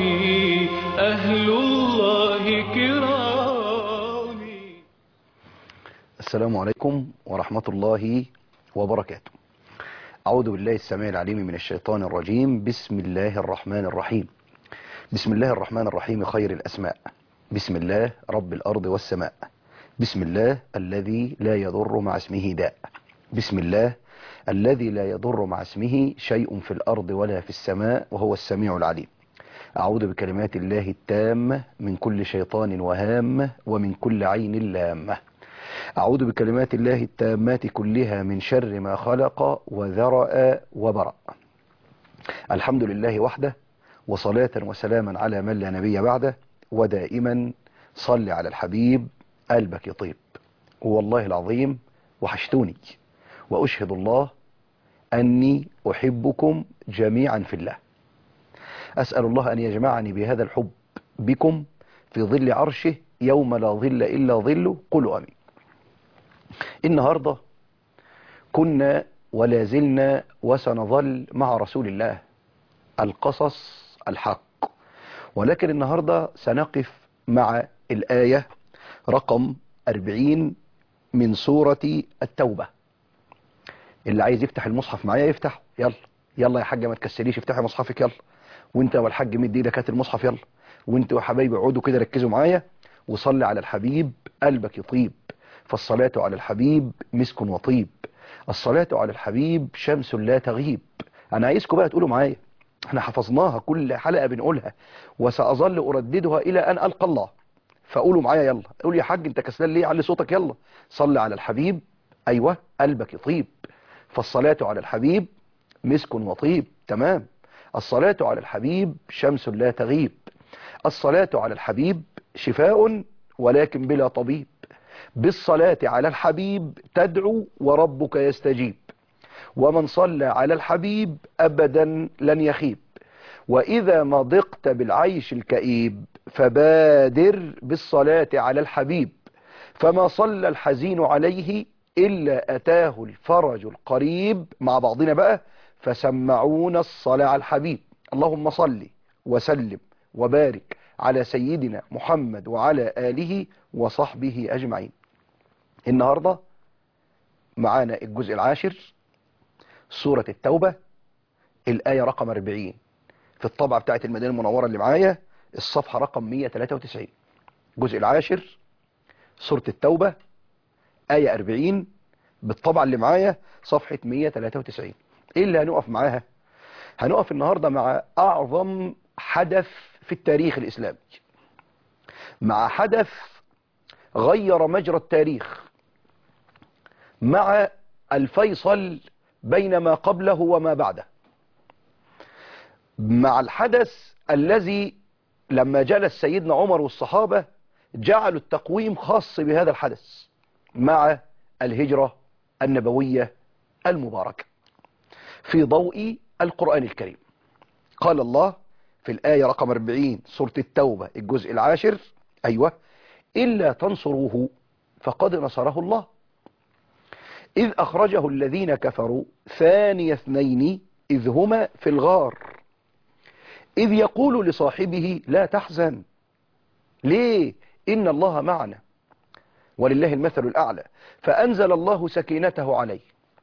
كرامي أهل الله كرامي السلام عليكم ورحمة الله وبركاته أعوذ بالله السميع العليم من الشيطان الرجيم بسم الله الرحمن الرحيم بسم الله الرحمن الرحيم خير الأسماء بسم الله رب الأرض والسماء بسم الله الذي لا يضر مع اسمه داء بسم الله الذي لا يضر مع اسمه شيء في الأرض ولا في السماء وهو السميع العليم أعوذ بكلمات الله التامة من كل شيطان وهامة ومن كل عين لامة أعوذ بكلمات الله التامات كلها من شر ما خلق وذرأ وبرأ الحمد لله وحده وصلاة وسلاما على من لا نبي بعده ودائما صل على الحبيب قلبك يطيب والله العظيم وحشتوني وأشهد الله أني أحبكم جميعا في الله أسأل الله أن يجمعني بهذا الحب بكم في ظل عرشه يوم لا ظل إلا ظله قلوا أمين النهاردة كنا ولا زلنا وسنظل مع رسول الله القصص الحق ولكن النهاردة سنقف مع الآية رقم 40 من سورة التوبة اللي عايز يفتح المصحف معايا يفتح يلا يلا يا حاجة ما تكسليش افتحي مصحفك يلا وانت والحاج مد ايدك هات المصحف يلا وانت وحبايبي اقعدوا كده ركزوا معايا وصلي على الحبيب قلبك يطيب فالصلاة على الحبيب مسك وطيب الصلاة على الحبيب شمس لا تغيب انا عايزكم بقى تقولوا معايا احنا حفظناها كل حلقة بنقولها وسأظل أرددها إلى أن ألقى الله فقولوا معايا يلا قول يا حاج انت كسلان ليه علي صوتك يلا صل على الحبيب أيوة قلبك يطيب فالصلاة على الحبيب مسك وطيب تمام الصلاة على الحبيب شمس لا تغيب الصلاة على الحبيب شفاء ولكن بلا طبيب بالصلاة على الحبيب تدعو وربك يستجيب ومن صلى على الحبيب أبدا لن يخيب وإذا ما ضقت بالعيش الكئيب فبادر بالصلاة على الحبيب فما صلى الحزين عليه إلا أتاه الفرج القريب مع بعضنا بقى فسمعون الصلاة على الحبيب اللهم صل وسلم وبارك على سيدنا محمد وعلى آله وصحبه أجمعين النهاردة معانا الجزء العاشر سورة التوبة الآية رقم 40 في الطبعة بتاعت المدينة المنورة اللي معايا الصفحة رقم 193 الجزء العاشر سورة التوبة آية 40 بالطبعة اللي معايا صفحة 193 ايه اللي هنقف معاها هنقف النهاردة مع اعظم حدث في التاريخ الاسلامي مع حدث غير مجرى التاريخ مع الفيصل بين ما قبله وما بعده مع الحدث الذي لما جلس سيدنا عمر والصحابة جعلوا التقويم خاص بهذا الحدث مع الهجرة النبوية المباركة في ضوء القرآن الكريم قال الله في الآية رقم 40 سورة التوبة الجزء العاشر أيوة إلا تنصروه فقد نصره الله إذ أخرجه الذين كفروا ثاني اثنين إذ هما في الغار إذ يقول لصاحبه لا تحزن ليه إن الله معنا ولله المثل الأعلى فأنزل الله سكينته عليه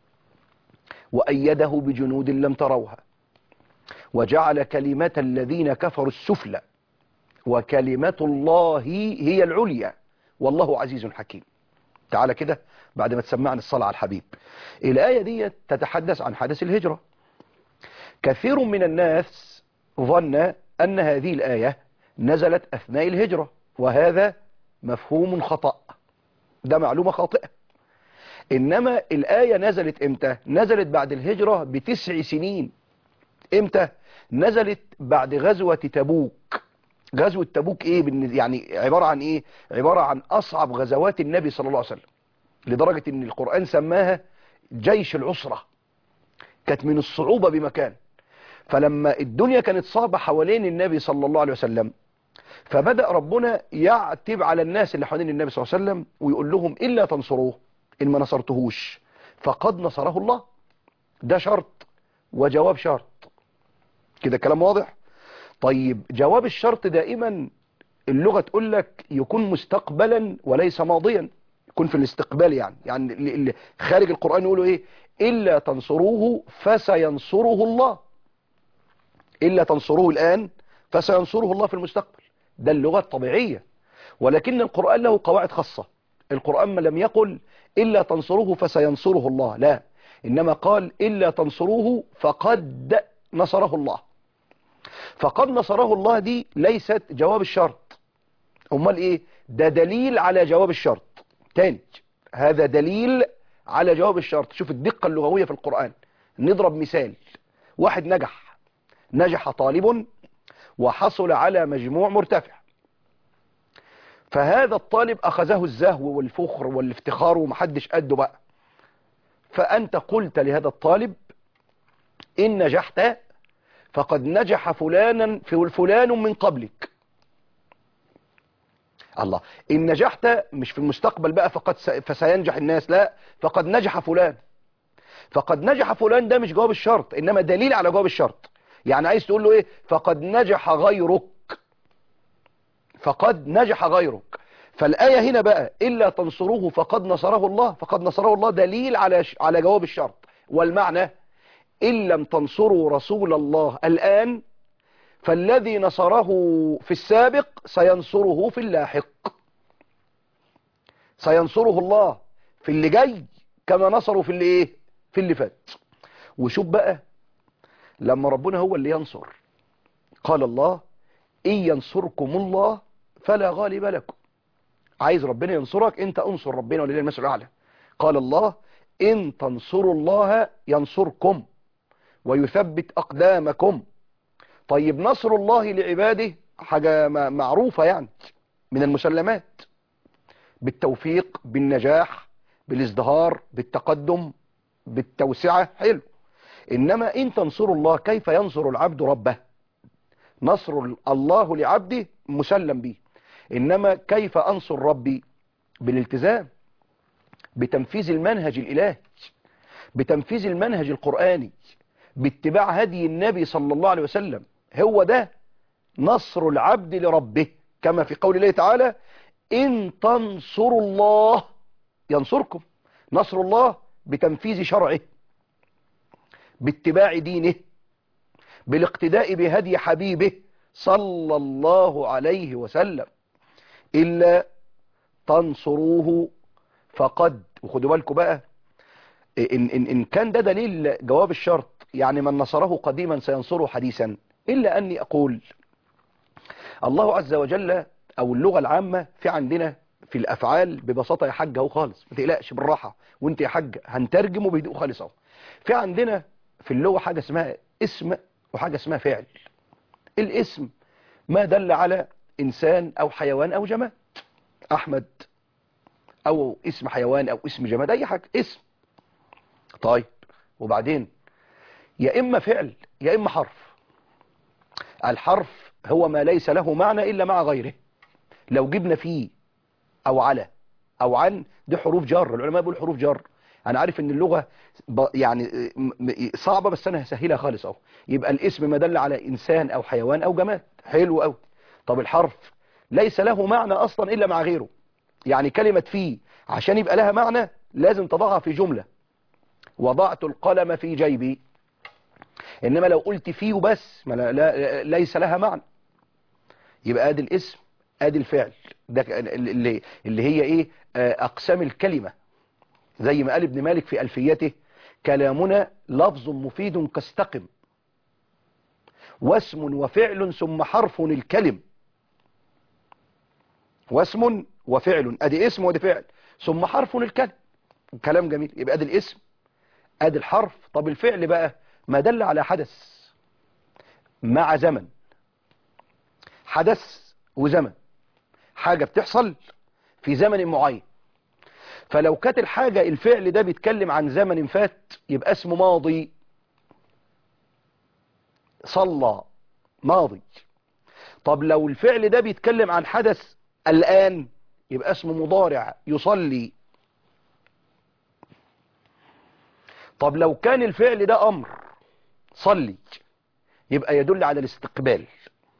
وأيده بجنود لم تروها وجعل كلمة الذين كفروا السفلى وكلمة الله هي العليا والله عزيز حكيم تعالى كده بعد ما تسمعنا الصلاة على الحبيب الآية دي تتحدث عن حدث الهجرة كثير من الناس ظن أن هذه الآية نزلت أثناء الهجرة وهذا مفهوم خطأ ده معلومة خاطئة إنما الآية نزلت إمتى نزلت بعد الهجرة بتسع سنين إمتى نزلت بعد غزوة تبوك غزوة تبوك إيه بالن- يعني عبارة عن إيه عبارة عن أصعب غزوات النبي صلى الله عليه وسلم لدرجة إن القرآن سماها جيش العسرة كانت من الصعوبة بمكان فلما الدنيا كانت صعبة حوالين النبي صلى الله عليه وسلم فبدأ ربنا يعتب على الناس اللي حوالين النبي صلى الله عليه وسلم ويقول لهم إلا تنصروه إن ما نصرتهوش فقد نصره الله ده شرط وجواب شرط كده كلام واضح طيب جواب الشرط دائما اللغة تقول لك يكون مستقبلا وليس ماضيا يكون في الاستقبال يعني يعني اللي- اللي خارج القرآن يقولوا ايه إلا تنصروه فسينصره الله إلا تنصروه الآن فسينصره الله في المستقبل ده اللغة الطبيعية ولكن القرآن له قواعد خاصة القرآن ما لم يقل إلا تنصروه فسينصره الله لا إنما قال إلا تنصروه فقد نصره الله فقد نصره الله دي ليست جواب الشرط امال ايه ده دليل على جواب الشرط تاني هذا دليل على جواب الشرط شوف الدقة اللغوية في القرآن نضرب مثال واحد نجح نجح طالب وحصل على مجموع مرتفع فهذا الطالب أخذه الزهو والفخر والافتخار ومحدش قده بقى فأنت قلت لهذا الطالب إن نجحت فقد نجح فلانا في فلان من قبلك الله إن نجحت مش في المستقبل بقى فقد س... فسينجح الناس لا فقد نجح فلان فقد نجح فلان ده مش جواب الشرط إنما دليل على جواب الشرط يعني عايز تقول له إيه فقد نجح غيرك فقد نجح غيرك فالآية هنا بقى إلا تنصروه فقد نصره الله فقد نصره الله دليل على ش... على جواب الشرط والمعنى إن لم تنصروا رسول الله الآن فالذي نصره في السابق سينصره في اللاحق سينصره الله في اللي جاي كما نصره في اللي ايه في اللي فات وشوف بقى لما ربنا هو اللي ينصر قال الله إن ينصركم الله فلا غالب لكم عايز ربنا ينصرك انت انصر ربنا ولله المثل الاعلى قال الله ان تنصروا الله ينصركم ويثبت اقدامكم طيب نصر الله لعباده حاجة م- معروفة يعني من المسلمات بالتوفيق بالنجاح بالازدهار بالتقدم بالتوسعة حلو إنما إن تنصروا الله كيف ينصر العبد ربه نصر الله لعبده مسلم به إنما كيف أنصر ربي بالالتزام بتنفيذ المنهج الإلهي بتنفيذ المنهج القرآني باتباع هدي النبي صلى الله عليه وسلم هو ده نصر العبد لربه كما في قول الله تعالى إن تنصروا الله ينصركم نصر الله بتنفيذ شرعه باتباع دينه بالاقتداء بهدي حبيبه صلى الله عليه وسلم إلا تنصروه فقد وخدوا بالكم بقى إن, إن, إن كان ده دليل جواب الشرط يعني من نصره قديما سينصره حديثا إلا أني أقول الله عز وجل أو اللغة العامة في عندنا في الأفعال ببساطة يا حاج اهو خالص ما تقلقش بالراحة وانت يا حاج هنترجمه بهدوء خالص اهو في عندنا في اللغة حاجة اسمها اسم وحاجة اسمها فعل الاسم ما دل على إنسان أو حيوان أو جماد أحمد أو اسم حيوان أو اسم جماد أي حاجة اسم طيب وبعدين يا إما فعل يا إما حرف الحرف هو ما ليس له معنى إلا مع غيره لو جبنا فيه أو على أو عن دي حروف جر العلماء بيقولوا حروف جر أنا عارف إن اللغة ب- يعني م- م- صعبة بس أنا هسهلها خالص أهو يبقى الاسم ما دل على إنسان أو حيوان أو جماد حلو أوي طب الحرف ليس له معنى أصلا إلا مع غيره يعني كلمة فيه عشان يبقى لها معنى لازم تضعها في جملة وضعت القلم في جيبي إنما لو قلت فيه بس ما لا لا ليس لها معنى يبقى ادي الاسم ادي الفعل ده ك- اللي, اللي هي ايه آه، اقسام الكلمة زي ما قال ابن مالك في الفيته كلامنا لفظ مفيد كاستقم واسم وفعل ثم حرف الكلم واسم وفعل ادي اسم وادي فعل ثم حرف الكلم كلام جميل يبقى ادي الاسم ادي الحرف طب الفعل بقى ما دل على حدث مع زمن حدث وزمن حاجة بتحصل في زمن معين فلو كانت الحاجة الفعل ده بيتكلم عن زمن فات يبقى اسمه ماضي صلى ماضي طب لو الفعل ده بيتكلم عن حدث الآن يبقى اسمه مضارع يصلي طب لو كان الفعل ده أمر صلي يبقى يدل على الاستقبال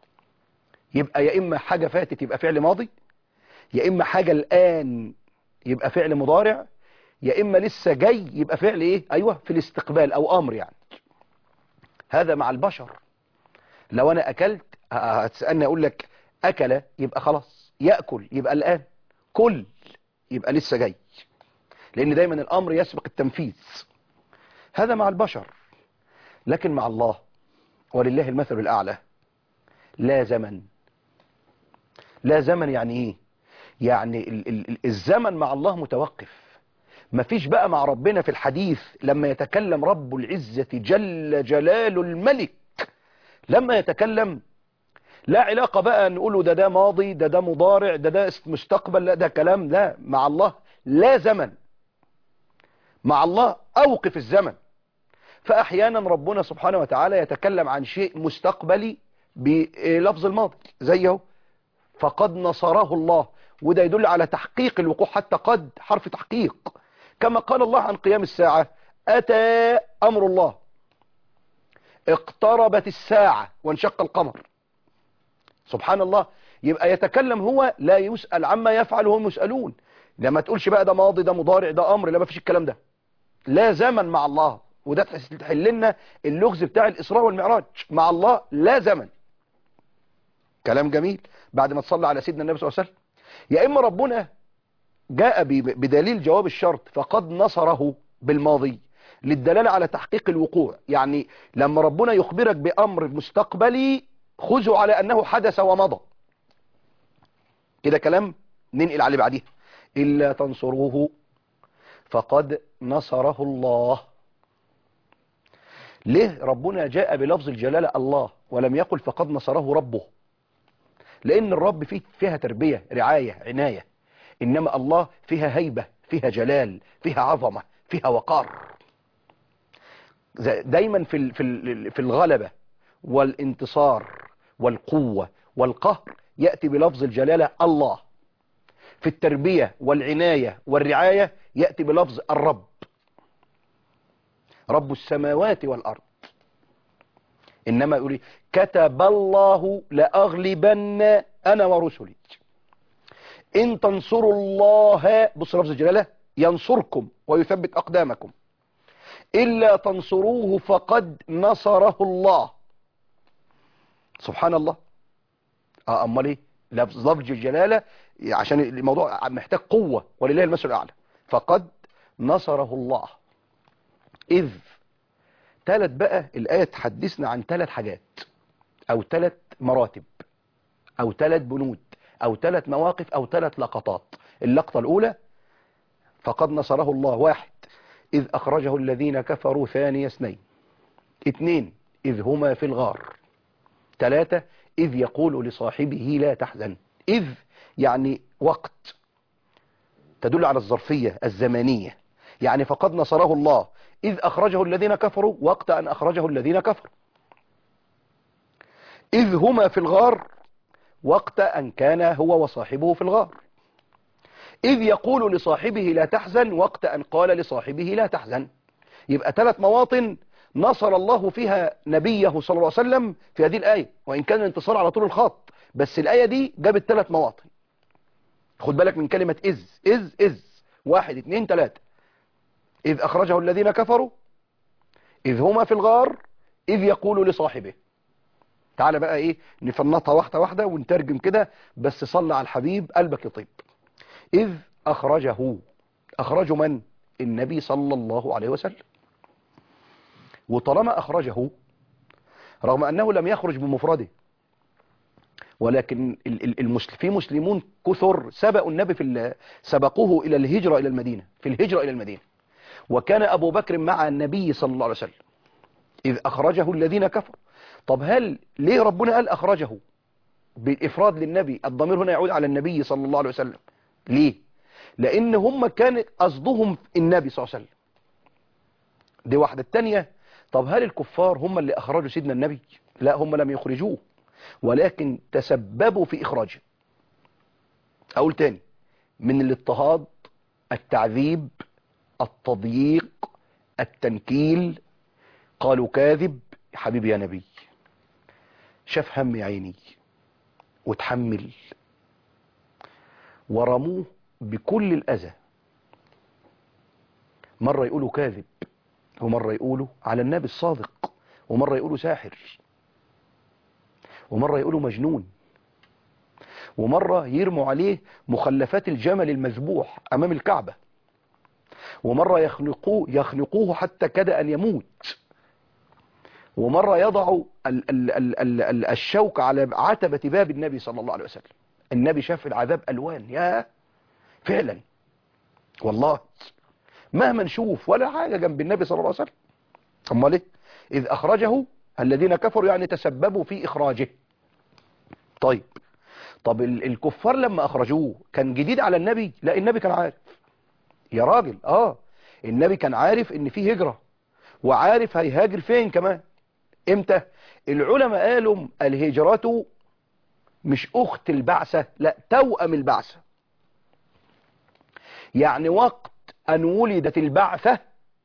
يبقى يا إما حاجة فاتت يبقى فعل ماضي يا إما حاجة الآن يبقى فعل مضارع يا إما لسه جاي يبقى فعل إيه أيوة في الاستقبال أو أمر يعني هذا مع البشر لو أنا أكلت هتسألني أقول لك أكل يبقى خلاص يأكل يبقى الآن كل يبقى لسه جاي لأن دايما الأمر يسبق التنفيذ هذا مع البشر لكن مع الله ولله المثل الأعلى لا زمن لا زمن يعني إيه يعني ال ال الزمن مع الله متوقف مفيش بقى مع ربنا في الحديث لما يتكلم رب العزة جل جلال الملك لما يتكلم لا علاقة بقى نقوله ده ده ماضي ده ده مضارع ده ده مستقبل لا ده كلام لا مع الله لا زمن مع الله أوقف الزمن فأحيانا ربنا سبحانه وتعالى يتكلم عن شيء مستقبلي بلفظ الماضي زيه فقد نصره الله وده يدل على تحقيق الوقوع حتى قد حرف تحقيق كما قال الله عن قيام الساعة أتى أمر الله اقتربت الساعة وانشق القمر سبحان الله يبقى يتكلم هو لا يسأل عما يفعل وهم يسألون لما تقولش بقى ده ماضي ده مضارع ده أمر لا ما فيش الكلام ده لا زمن مع الله وده تحل لنا اللغز بتاع الإسراء والمعراج مع الله لا زمن كلام جميل بعد ما تصلى على سيدنا النبي صلى الله عليه وسلم يا إما ربنا جاء بدليل جواب الشرط فقد نصره بالماضي للدلالة على تحقيق الوقوع يعني لما ربنا يخبرك بأمر مستقبلي خذه على أنه حدث ومضى كده كلام ننقل عليه بعديها إلا تنصروه فقد نصره الله ليه ربنا جاء بلفظ الجلالة الله ولم يقل فقد نصره ربه لأن الرب فيه فيها تربية رعاية عناية إنما الله فيها هيبة فيها جلال فيها عظمة فيها وقار دايما في في في الغلبة والانتصار والقوة والقهر يأتي بلفظ الجلالة الله في التربية والعناية والرعاية يأتي بلفظ الرب رب السماوات والأرض إنما يقول كتب الله لأغلبن أنا ورسلي إن تنصروا الله بص لفظ الجلالة ينصركم ويثبت أقدامكم إلا تنصروه فقد نصره الله سبحان الله اه امال ايه لفظ لفظ الجلاله عشان الموضوع محتاج قوه ولله المثل الاعلى فقد نصره الله اذ ثلاث بقى الايه تحدثنا عن ثلاث حاجات او ثلاث مراتب او ثلاث بنود او ثلاث مواقف او ثلاث لقطات اللقطه الاولى فقد نصره الله واحد إذ أخرجه الذين كفروا ثاني اثنين اثنين إذ هما في الغار ثلاثة إذ يقول لصاحبه لا تحزن إذ يعني وقت تدل على الظرفية الزمانية يعني فقد نصره الله إذ أخرجه الذين كفروا وقت أن أخرجه الذين كفروا إذ هما في الغار وقت أن كان هو وصاحبه في الغار إذ يقول لصاحبه لا تحزن وقت أن قال لصاحبه لا تحزن يبقى ثلاث مواطن نصر الله فيها نبيه صلى الله عليه وسلم في هذه الآية وإن كان الانتصار على طول الخط بس الآية دي جابت ثلاث مواطن خد بالك من كلمة إذ إذ إذ واحد اثنين ثلاثة إذ أخرجه الذين كفروا إذ هما في الغار إذ يقول لصاحبه تعالى بقى إيه نفنطها واحدة واحدة ونترجم كده بس صلى على الحبيب قلبك يطيب إذ أخرجه أخرج من؟ النبي صلى الله عليه وسلم وطالما أخرجه رغم أنه لم يخرج بمفرده ولكن المسلم في مسلمون كثر سبقوا النبي في سبقوه إلى الهجرة إلى المدينة في الهجرة إلى المدينة وكان أبو بكر مع النبي صلى الله عليه وسلم إذ أخرجه الذين كفروا طب هل ليه ربنا قال أخرجه بالإفراد للنبي الضمير هنا يعود على النبي صلى الله عليه وسلم ليه لان هم كان قصدهم النبي صلى الله عليه وسلم دي واحدة التانية طب هل الكفار هم اللي اخرجوا سيدنا النبي لا هم لم يخرجوه ولكن تسببوا في اخراجه اقول تاني من الاضطهاد التعذيب التضييق التنكيل قالوا كاذب حبيبي يا نبي شاف هم عيني وتحمل ورموه بكل الأذى مرة يقولوا كاذب ومرة يقولوا على النبي الصادق ومرة يقولوا ساحر ومرة يقولوا مجنون ومرة يرموا عليه مخلفات الجمل المذبوح أمام الكعبة ومرة يخنقوه, يخنقوه حتى كاد أن يموت ومرة يضعوا ال ال ال ال ال الشوك على عتبة باب النبي صلى الله عليه وسلم النبي شاف العذاب ألوان يا فعلا والله مهما نشوف ولا حاجة جنب النبي صلى الله عليه وسلم امال ايه إذ أخرجه الذين كفروا يعني تسببوا في إخراجه طيب طب ال- الكفار لما أخرجوه كان جديد على النبي لا النبي كان عارف يا راجل اه النبي كان عارف ان في هجرة وعارف هيهاجر فين كمان امتى العلماء قالوا الهجرة مش اخت البعثة لا توأم البعثة يعني وقت ان ولدت البعثة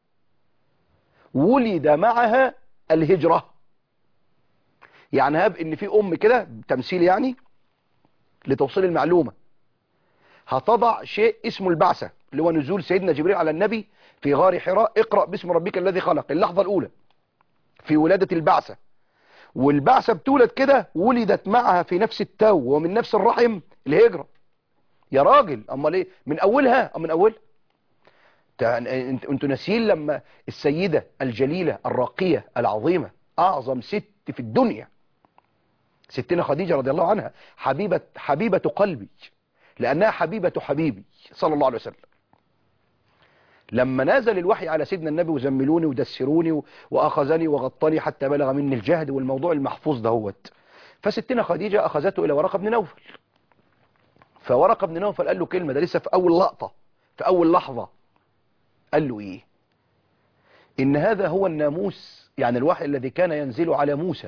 ولد معها الهجرة يعني هاب ان في ام كده تمثيل يعني لتوصيل المعلومة هتضع شيء اسمه البعثة اللي هو نزول سيدنا جبريل على النبي في غار حراء اقرأ باسم ربك الذي خلق اللحظة الأولى في ولادة البعثة والبعثة بتولد كده ولدت معها في نفس التو ومن نفس الرحم الهجرة يا راجل امال ايه من اولها أم من اولها تع- انت- انتوا ناسيين لما السيدة الجليلة الراقية العظيمة اعظم ست في الدنيا ستنا خديجة رضي الله عنها حبيبة حبيبة قلبي لأنها حبيبة حبيبي صلى الله عليه وسلم لما نزل الوحي على سيدنا النبي وزملوني ودسروني و- وأخذني وغطني حتى بلغ مني الجهد والموضوع المحفوظ دهوت فستنا خديجة أخذته إلى ورقة بن نوفل فورقة بن نوفل قال له كلمة ده لسه في أول لقطة في أول لحظة قال له إيه إن هذا هو الناموس يعني الوحي الذي كان ينزل على موسى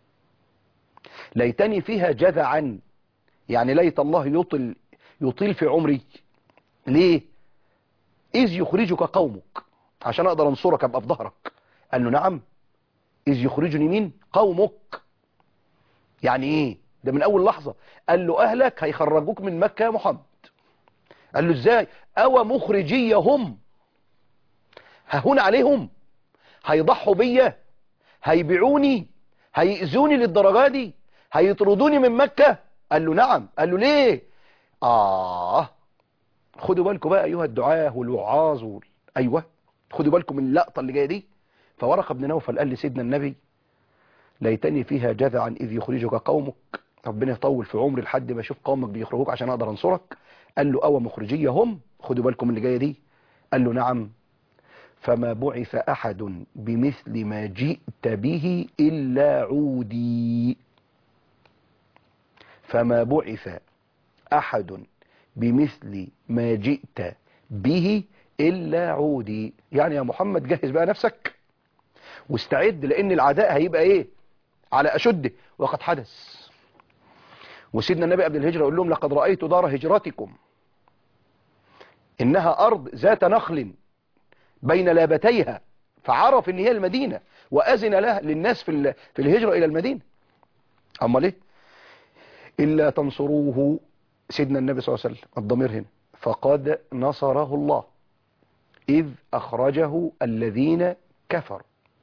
ليتني فيها جذعا يعني ليت الله يطل يطيل في عمري ليه إذ يخرجك قومك عشان أقدر أنصرك أبقى في ظهرك قال له نعم إذ يخرجني مين قومك يعني إيه ده من أول لحظة قال له أهلك هيخرجوك من مكة يا محمد قال له إزاي أو مخرجيهم ههون عليهم هيضحوا بيا هيبيعوني هيأذوني للدرجة دي هيطردوني من مكة قال له نعم قال له ليه آه خدوا بالكم بقى أيها الدعاة والوعاظ وال... أيوة خدوا بالكم من اللقطة اللي جاية دي فورقة بن نوفل قال لسيدنا النبي ليتني فيها جذعا إذ يخرجك قومك ربنا يطول في عمري لحد ما اشوف قومك بيخرجوك عشان اقدر انصرك قال له أو مخرجية هم خدوا بالكم من اللي جاية دي قال له نعم فما بعث أحد بمثل ما جئت به إلا عودي فما بعث أحد بمثل ما جئت به إلا عودي يعني يا محمد جهز بقى نفسك واستعد لأن العداء هيبقى إيه على أشده وقد حدث وسيدنا النبي قبل الهجرة يقول لهم لقد رأيت دار هجرتكم إنها أرض ذات نخل بين لابتيها فعرف ان هي المدينة واذن له للناس في ال- في الهجرة الى المدينة اما ليه الا تنصروه سيدنا النبي صلى الله عليه وسلم الضمير هنا فقد نصره الله اذ اخرجه الذين كفروا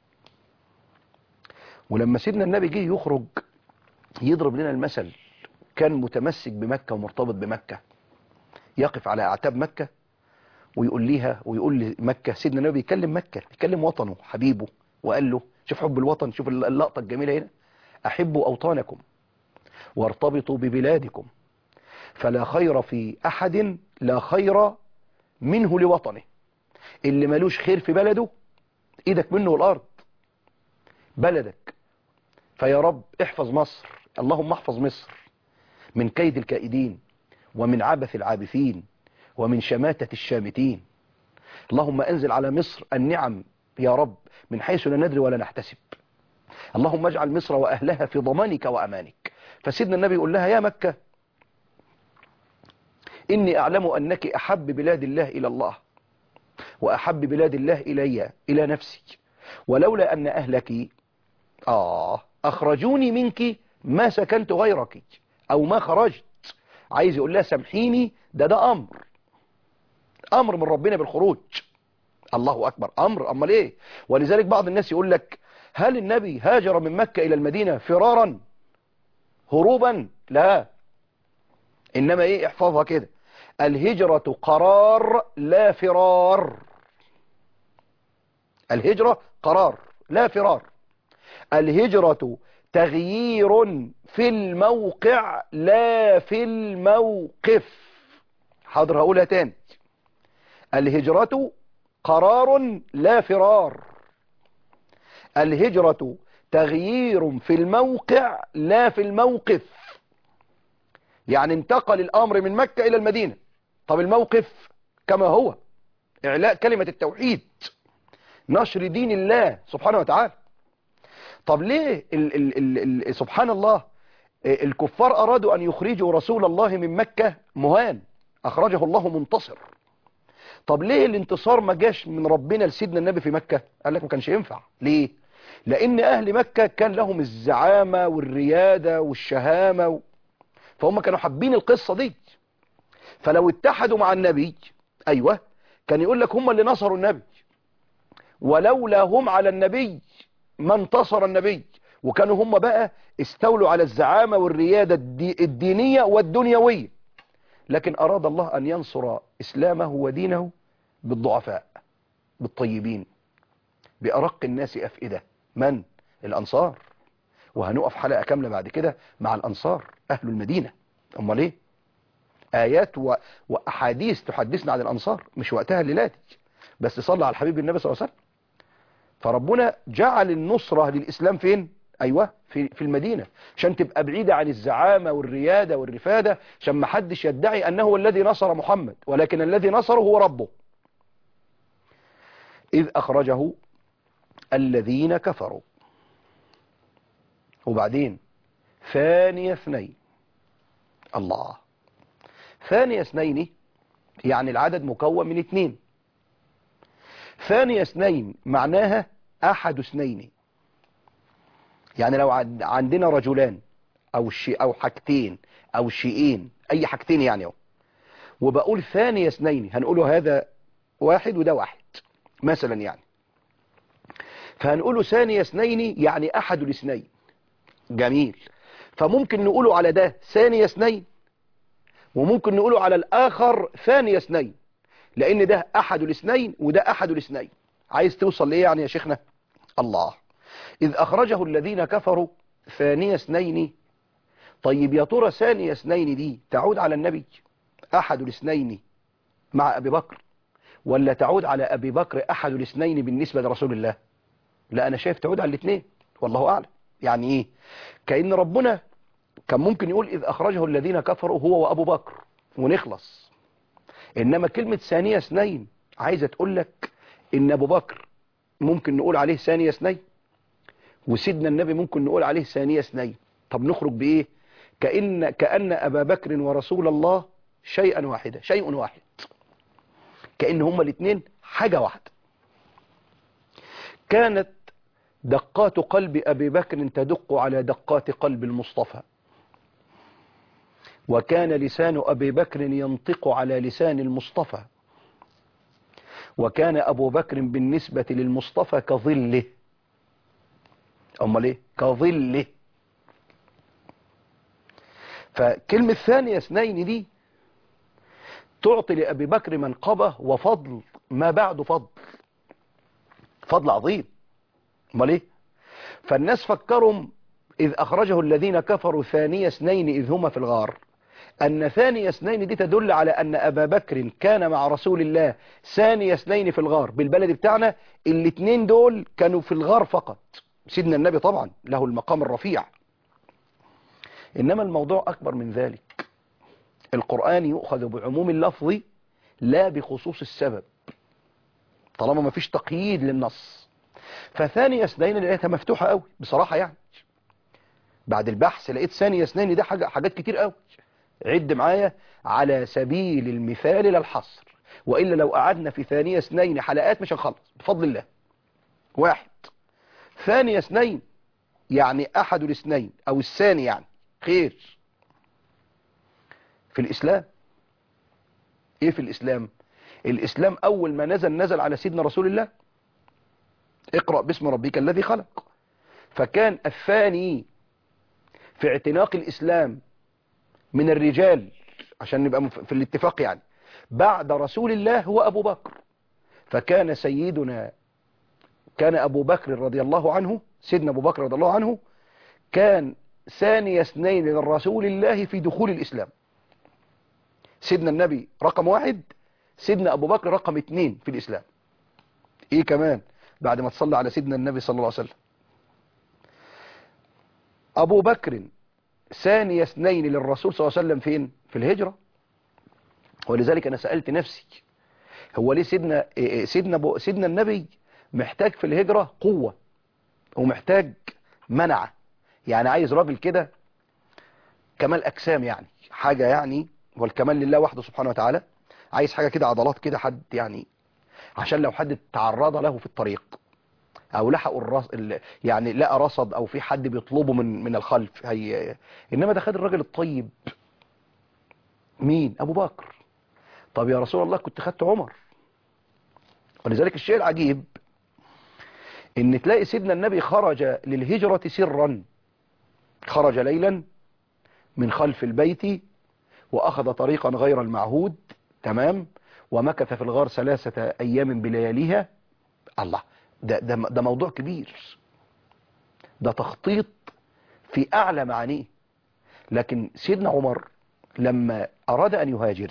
ولما سيدنا النبي جه يخرج يضرب لنا المثل كان متمسك بمكة ومرتبط بمكة يقف على اعتاب مكة ويقول ليها ويقول لمكة سيدنا النبي بيكلم مكة بيكلم وطنه حبيبه وقال له شوف حب الوطن شوف اللقطة الجميلة هنا أحبوا أوطانكم وارتبطوا ببلادكم فلا خير في أحد لا خير منه لوطنه اللي ملوش خير في بلده ايدك منه الأرض بلدك فيا رب احفظ مصر اللهم احفظ مصر من كيد الكائدين ومن عبث العابثين ومن شماتة الشامتين اللهم أنزل على مصر النعم يا رب من حيث لا ندري ولا نحتسب اللهم اجعل مصر وأهلها في ضمانك وأمانك فسيدنا النبي يقول لها يا مكة إني أعلم أنك أحب بلاد الله إلى الله وأحب بلاد الله إلي إلى نفسي ولولا أن أهلك آه أخرجوني منك ما سكنت غيرك او ما خرجت عايز يقول لها سامحيني ده ده امر امر من ربنا بالخروج الله اكبر امر امال ايه ولذلك بعض الناس يقول لك هل النبي هاجر من مكة الى المدينة فرارا هروبا لا انما ايه احفظها كده الهجرة قرار لا فرار الهجرة قرار لا فرار الهجرة تغيير في الموقع لا في الموقف حاضر هقولها تاني الهجرة قرار لا فرار الهجرة تغيير في الموقع لا في الموقف يعني انتقل الأمر من مكة إلى المدينة طب الموقف كما هو إعلاء كلمة التوحيد نشر دين الله سبحانه وتعالى طب ليه ال ال ال ال سبحان الله الكفار أرادوا أن يخرجوا رسول الله من مكة مهان أخرجه الله منتصر طب ليه الانتصار ما جاش من ربنا لسيدنا النبي في مكة قال لك ما كانش ينفع ليه لأن أهل مكة كان لهم الزعامة والريادة والشهامة و... فهم كانوا حابين القصة دي فلو اتحدوا مع النبي أيوة كان يقول لك هم اللي نصروا النبي ولولا هم على النبي ما انتصر النبي وكانوا هم بقى استولوا على الزعامة والريادة الدي الدينية والدنيوية لكن أراد الله أن ينصر إسلامه ودينه بالضعفاء بالطيبين بأرق الناس أفئدة من؟ الأنصار وهنقف حلقة كاملة بعد كده مع الأنصار أهل المدينة أمال إيه؟ آيات و... وأحاديث تحدثنا عن الأنصار مش وقتها الليلاتي بس صلى على الحبيب النبي صلى الله عليه وسلم فربنا جعل النصرة للإسلام فين؟ أيوة في, في المدينة عشان تبقى بعيدة عن الزعامة والريادة والرفادة عشان ما حدش يدعي أنه هو الذي نصر محمد ولكن الذي نصره هو ربه إذ أخرجه الذين كفروا وبعدين ثاني اثنين الله ثاني اثنين يعني العدد مكون من اثنين ثاني اثنين معناها أحد اثنين يعني لو عندنا رجلان أو شيء أو حاجتين أو شيئين أي حاجتين يعني وبقول ثاني اثنين هنقوله هذا واحد وده واحد مثلا يعني فهنقوله ثاني اثنين يعني أحد الاثنين جميل فممكن نقوله على ده ثاني اثنين وممكن نقوله على الآخر ثاني اثنين لأن ده أحد الاثنين وده أحد الاثنين عايز توصل لإيه يعني يا شيخنا الله إذ أخرجه الذين كفروا ثاني اثنين طيب يا ترى ثاني اثنين دي تعود على النبي أحد الاثنين مع أبي بكر ولا تعود على أبي بكر أحد الاثنين بالنسبة لرسول الله لا أنا شايف تعود على الاثنين والله أعلم يعني إيه كأن ربنا كان ممكن يقول إذ أخرجه الذين كفروا هو وأبو بكر ونخلص إنما كلمة ثانية اثنين عايزة تقول لك إن أبو بكر ممكن نقول عليه ثانية اثنين وسيدنا النبي ممكن نقول عليه ثانية اثنين طب نخرج بإيه كأن, كأن أبا بكر ورسول الله شيئا واحدا شيء واحد كأن هما الاثنين حاجة واحدة كانت دقات قلب أبي بكر تدق على دقات قلب المصطفى وكان لسان أبي بكر ينطق على لسان المصطفى وكان أبو بكر بالنسبة للمصطفى كظله أمال إيه كظله فكلمة ثانية اثنين دي تعطي لأبي بكر منقبة وفضل ما بعد فضل فضل عظيم امال ايه فالناس فكرهم إذ أخرجه الذين كفروا ثاني اثنين إذ هما في الغار أن ثاني اثنين دي تدل على أن أبا بكر كان مع رسول الله ثاني اثنين في الغار بالبلد بتاعنا الاثنين دول كانوا في الغار فقط سيدنا النبي طبعا له المقام الرفيع إنما الموضوع أكبر من ذلك القرآن يؤخذ بعموم اللفظ لا بخصوص السبب طالما ما فيش تقييد للنص فثاني اثنين لقيتها مفتوحة قوي بصراحة يعني بعد البحث لقيت ثاني اثنين ده حاجة حاجات كتير قوي عد معايا على سبيل المثال للحصر وإلا لو قعدنا في ثانية اثنين حلقات مش هنخلص بفضل الله واحد ثانية اثنين يعني أحد الاثنين أو الثاني يعني خير في الإسلام إيه في الإسلام الإسلام أول ما نزل نزل على سيدنا رسول الله اقرأ باسم ربك الذي خلق فكان الثاني في اعتناق الإسلام من الرجال عشان نبقى مف- في الاتفاق يعني بعد رسول الله هو أبو بكر فكان سيدنا كان أبو بكر رضي الله عنه سيدنا أبو بكر رضي الله عنه كان ثاني اثنين للرسول الله في دخول الإسلام سيدنا النبي رقم واحد سيدنا أبو بكر رقم اتنين في الإسلام إيه كمان بعد ما تصلى على سيدنا النبي صلى الله عليه وسلم أبو بكر ثاني اثنين للرسول صلى الله عليه وسلم فين في الهجرة ولذلك أنا سألت نفسي هو ليه سيدنا إيه إيه سيدنا أبو سيدنا النبي محتاج في الهجرة قوة ومحتاج منع يعني عايز راجل كده كمال أجسام يعني حاجة يعني والكمال لله وحده سبحانه وتعالى عايز حاجة كده عضلات كده حد يعني عشان لو حد تعرض له في الطريق او لحقوا الرص... ال- يعني لقى رصد او في حد بيطلبه من من الخلف هي انما ده خد الراجل الطيب مين ابو بكر طب يا رسول الله كنت خدت عمر ولذلك الشيء العجيب ان تلاقي سيدنا النبي خرج للهجرة سرا خرج ليلا من خلف البيت واخذ طريقا غير المعهود تمام ومكث في الغار ثلاثة ايام بلياليها الله ده, ده, ده موضوع كبير ده تخطيط في اعلى معانيه لكن سيدنا عمر لما اراد ان يهاجر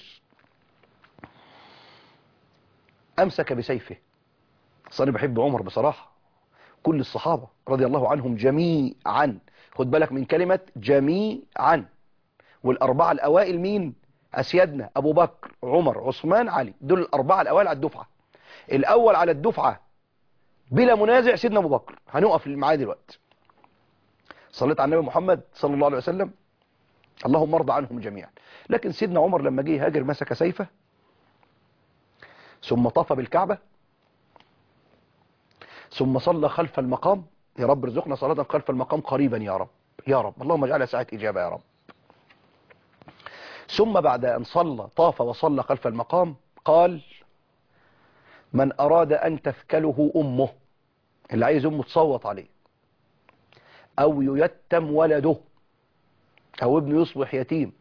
امسك بسيفه أصل انا بحب عمر بصراحة كل الصحابة رضي الله عنهم جميعا خد بالك من كلمة جميعا والأربعة الأوائل مين أسيادنا أبو بكر عمر عثمان علي دول الأربعة الأوائل على الدفعة الأول على الدفعة بلا منازع سيدنا أبو بكر هنقف معاه دلوقتي صليت على النبي محمد صلى الله عليه وسلم اللهم ارضى عنهم جميعا لكن سيدنا عمر لما جه يهاجر مسك سيفه ثم طاف بالكعبة ثم صلى خلف المقام يا رب ارزقنا صلاة خلف المقام قريبا يا رب يا رب اللهم اجعلها ساعة إجابة يا رب ثم بعد أن صلى طاف وصلى خلف المقام قال من أراد أن تثكله أمه اللي عايز أمه تصوت عليه أو ييتم ولده أو ابنه يصبح يتيم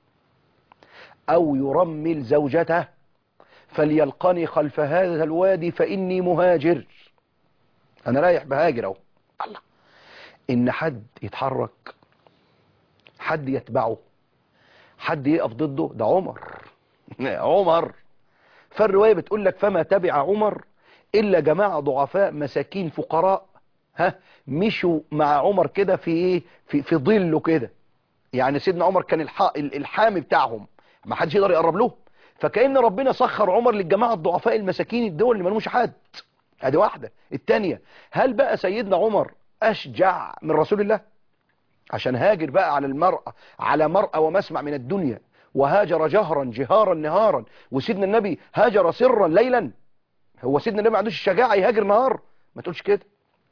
أو يرمل زوجته فليلقني خلف هذا الوادي فإني مهاجر أنا رايح بهاجر أهو الله إن حد يتحرك حد يتبعه حد يقف ضده ده عمر عمر فالرواية بتقول لك فما تبع عمر إلا جماعة ضعفاء مساكين فقراء ها مشوا مع عمر كده في ايه في, في ظله كده يعني سيدنا عمر كان الح... الحامي بتاعهم ما حدش يقدر يقرب له فكأن ربنا سخر عمر للجماعة الضعفاء المساكين الدول اللي ملوش حد ادي واحدة التانية هل بقى سيدنا عمر اشجع من رسول الله عشان هاجر بقى على المرأة على مرأة ومسمع من الدنيا وهاجر جهرا جهارا نهارا وسيدنا النبي هاجر سرا ليلا هو سيدنا النبي ما عندوش الشجاعة يهاجر نهار ما تقولش كده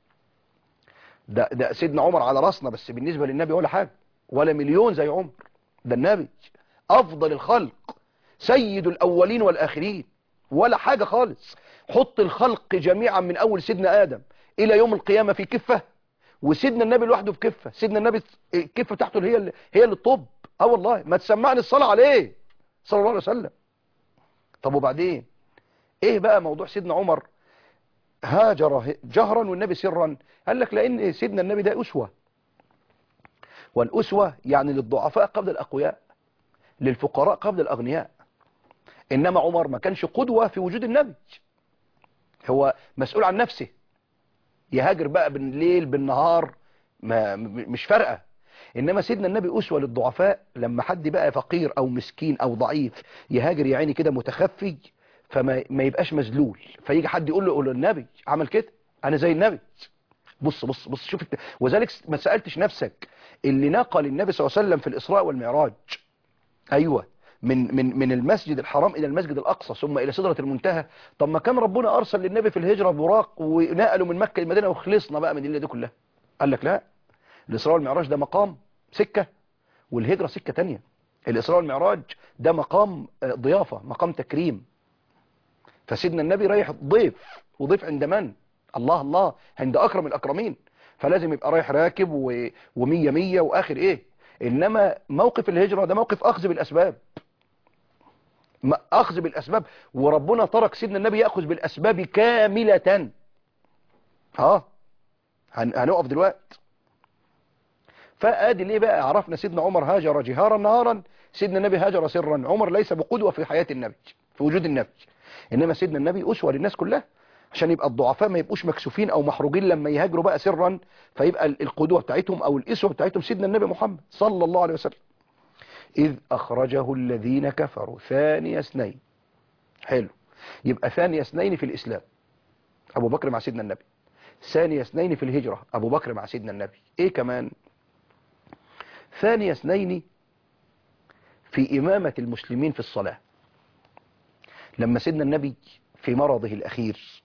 ده, ده سيدنا عمر على راسنا بس بالنسبة للنبي ولا حاجة ولا مليون زي عمر ده النبي افضل الخلق سيد الاولين والاخرين ولا حاجة خالص حط الخلق جميعا من اول سيدنا ادم الى يوم القيامة في كفة وسيدنا النبي لوحده في كفة سيدنا النبي الكفة بتاعته اللي هي اللي هي اللي الطب اه والله ما تسمعني الصلاة عليه صلى الله عليه وسلم طب وبعدين ايه بقى موضوع سيدنا عمر هاجر جهرا والنبي سرا قال لك لان سيدنا النبي ده اسوة والاسوة يعني للضعفاء قبل الاقوياء للفقراء قبل الاغنياء انما عمر ما كانش قدوة في وجود النبي هو مسؤول عن نفسه يهاجر بقى بالليل بالنهار ما مش فارقه انما سيدنا النبي اسوه للضعفاء لما حد بقى فقير او مسكين او ضعيف يهاجر يا عيني كده متخفي فما ما يبقاش مذلول فيجي حد يقول له يقول له النبي عمل كده انا زي النبي بص بص بص شوف الت... وذلك ما سالتش نفسك اللي نقل النبي صلى الله عليه وسلم في الاسراء والمعراج ايوه من من من المسجد الحرام الى المسجد الاقصى ثم الى سدره المنتهى طب ما كان ربنا ارسل للنبي في الهجره براق ونقلوا من مكه المدينه وخلصنا بقى من الليله دي كلها قال لك لا الاسراء والمعراج ده مقام سكه والهجره سكه تانية الاسراء والمعراج ده مقام آه، ضيافة مقام تكريم فسيدنا النبي رايح ضيف وضيف عند من الله الله عند أكرم الأكرمين فلازم يبقى رايح راكب و- ومية مية وآخر إيه إنما موقف الهجرة ده موقف أخذ بالأسباب ما- أخذ بالأسباب وربنا ترك سيدنا النبي يأخذ بالأسباب كاملة ها هن- هنقف دلوقتي فادي ليه بقى عرفنا سيدنا عمر هاجر جهارا نهارا سيدنا النبي هاجر سرا عمر ليس بقدوة في حياة النبي في وجود النبي انما سيدنا النبي اسوة للناس كلها عشان يبقى الضعفاء ما يبقوش مكسوفين او محروجين لما يهاجروا بقى سرا فيبقى ال- القدوة بتاعتهم او الاسوة بتاعتهم سيدنا النبي محمد صلى الله عليه وسلم اذ اخرجه الذين كفروا ثاني اثنين حلو يبقى ثاني اثنين في الاسلام ابو بكر مع سيدنا النبي ثاني اثنين في الهجرة ابو بكر مع سيدنا النبي ايه كمان ثاني اثنين في إمامة المسلمين في الصلاة لما سيدنا النبي في مرضه الأخير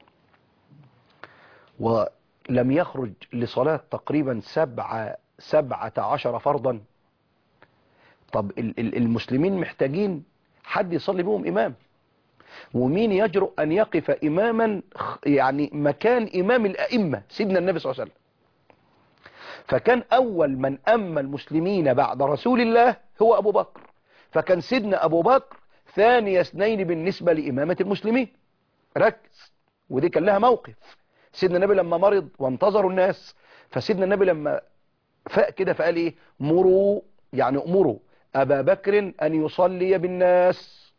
ولم يخرج لصلاة تقريبا سبعة سبعة عشر فرضا طب ال- ال- المسلمين محتاجين حد يصلي بهم إمام ومين يجرؤ أن يقف إماما خ- يعني مكان إمام الأئمة سيدنا النبي صلى الله عليه وسلم فكان أول من أما المسلمين بعد رسول الله هو أبو بكر فكان سيدنا أبو بكر ثاني اثنين بالنسبة لإمامة المسلمين ركز ودي كان لها موقف سيدنا النبي لما مرض وانتظروا الناس فسيدنا النبي لما فاق كده فقال ايه مروا يعني امروا أبا بكر أن يصلي بالناس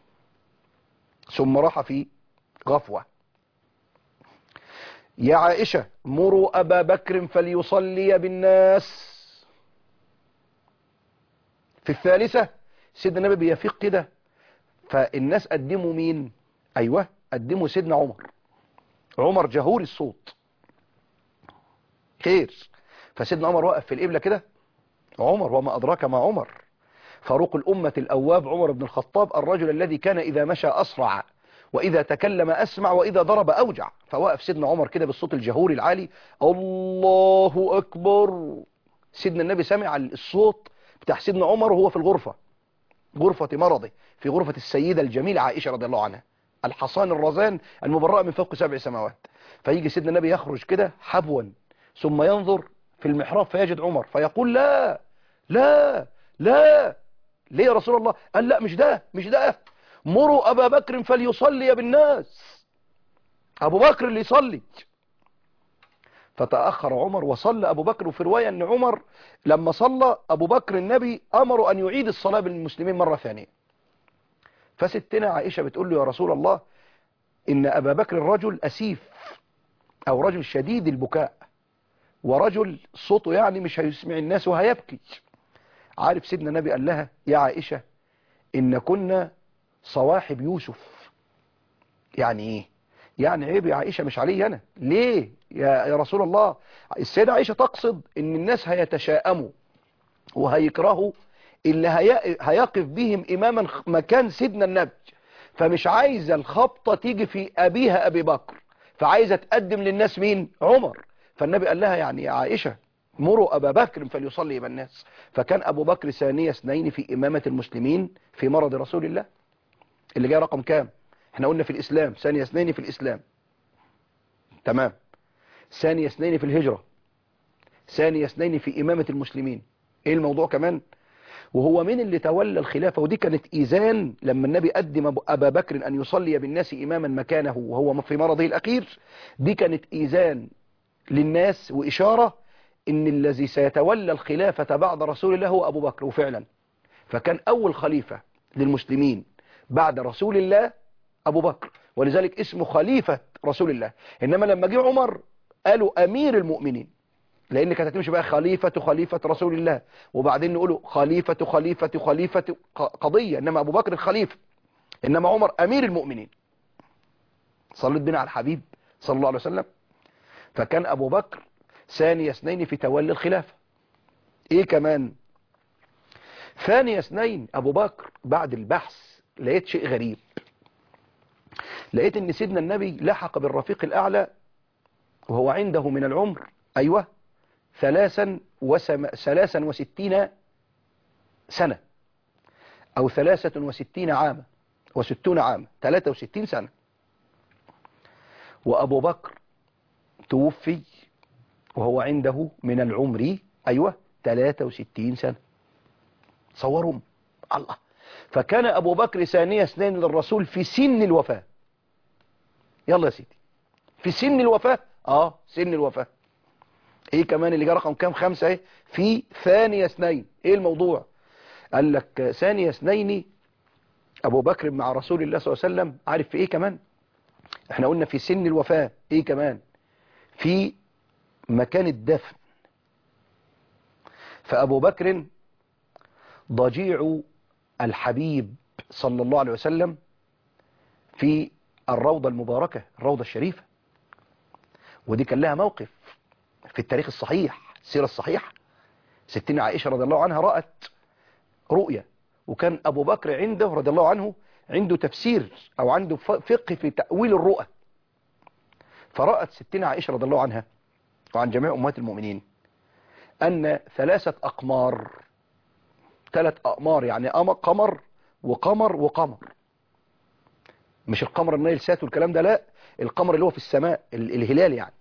ثم راح في غفوة يا عائشة مروا أبا بكر فليصلي بالناس في الثالثة سيدنا النبي بيفيق كده فالناس قدموا مين أيوة قدموا سيدنا عمر عمر جهور الصوت خير فسيدنا عمر وقف في القبلة كده عمر وما أدراك ما عمر فاروق الأمة الأواب عمر بن الخطاب الرجل الذي كان إذا مشى أسرع وإذا تكلم أسمع وإذا ضرب أوجع فوقف سيدنا عمر كده بالصوت الجهوري العالي الله أكبر سيدنا النبي سمع الصوت بتاع سيدنا عمر وهو في الغرفة غرفة مرضه في غرفة السيدة الجميلة عائشة رضي الله عنها الحصان الرزان المبرأة من فوق سبع سماوات فيجي سيدنا النبي يخرج كده حبوا ثم ينظر في المحراب فيجد عمر فيقول لا لا لا ليه يا رسول الله قال لا مش ده مش ده مروا أبا بكر فليصلي بالناس أبو بكر اللي يصلي فتأخر عمر وصلى أبو بكر وفي رواية أن عمر لما صلى أبو بكر النبي أمر أن يعيد الصلاة بالمسلمين مرة ثانية فستنا عائشة بتقول له يا رسول الله إن أبا بكر الرجل أسيف أو رجل شديد البكاء ورجل صوته يعني مش هيسمع الناس وهيبكي عارف سيدنا النبي قال لها يا عائشة إن كنا صواحب يوسف يعني إيه يعني عيب يا عائشة مش علي أنا ليه يا, يا رسول الله السيدة عائشة تقصد إن الناس هيتشاءموا وهيكرهوا اللي هي... هيقف بهم إماما مكان سيدنا النبي فمش عايزة الخبطة تيجي في أبيها أبي بكر فعايزة تقدم للناس مين عمر فالنبي قال لها يعني يا عائشة مروا أبا بكر فليصلي بالناس فكان أبو بكر ثانية اثنين في إمامة المسلمين في مرض رسول الله اللي جاي رقم كام احنا قلنا في الإسلام ثانية اثنين في الإسلام تمام ثانية اثنين في الهجرة ثانية اثنين في إمامة المسلمين ايه الموضوع كمان وهو مين اللي تولى الخلافة ودي كانت إيزان لما النبي قدم أبا بكر أن يصلي بالناس إماما مكانه وهو في مرضه الأخير دي كانت إيزان للناس وإشارة إن الذي سيتولى الخلافة بعد رسول الله هو أبو بكر وفعلا فكان أول خليفة للمسلمين بعد رسول الله أبو بكر ولذلك اسمه خليفة رسول الله إنما لما جه عمر قالوا أمير المؤمنين لأن كانت هتمشي بقى خليفة خليفة رسول الله وبعدين نقولوا خليفة خليفة خليفة قضية إنما أبو بكر الخليفة إنما عمر أمير المؤمنين صلت بنا على الحبيب صلى الله عليه وسلم فكان أبو بكر ثاني اثنين في تولي الخلافة إيه كمان ثاني اثنين أبو بكر بعد البحث لقيت شيء غريب لقيت ان سيدنا النبي لحق بالرفيق الأعلى وهو عنده من العمر أيوة ثلاثا, وسم... ثلاثا وستين سنة أو ثلاثة وستين عاما وستون عاما ثلاثة وستين سنة وأبو بكر توفي وهو عنده من العمر أيوة 63 سنة صورهم الله فكان أبو بكر ثانية اثنين للرسول في سن الوفاة يلا يا سيدي في سن الوفاة اه سن الوفاة ايه كمان اللي جه رقم كام خمسة ايه في ثانية اثنين ايه الموضوع قال لك ثانية اثنين ابو بكر مع رسول الله صلى الله عليه وسلم عارف في ايه كمان احنا قلنا في سن الوفاة ايه كمان في مكان الدفن فابو بكر ضجيع الحبيب صلى الله عليه وسلم في الروضة المباركة الروضة الشريفة ودي كان لها موقف في التاريخ الصحيح السيرة الصحيحة ستنا عائشة رضي الله عنها رأت رؤية وكان أبو بكر عنده رضي الله عنه عنده تفسير أو عنده فقه في تأويل الرؤى فرأت ستنا عائشة رضي الله عنها وعن جميع أمهات المؤمنين أن ثلاثة أقمار ثلاث أقمار يعني قمر وقمر وقمر مش القمر النيل سات والكلام ده لا القمر اللي هو في السماء الهلال يعني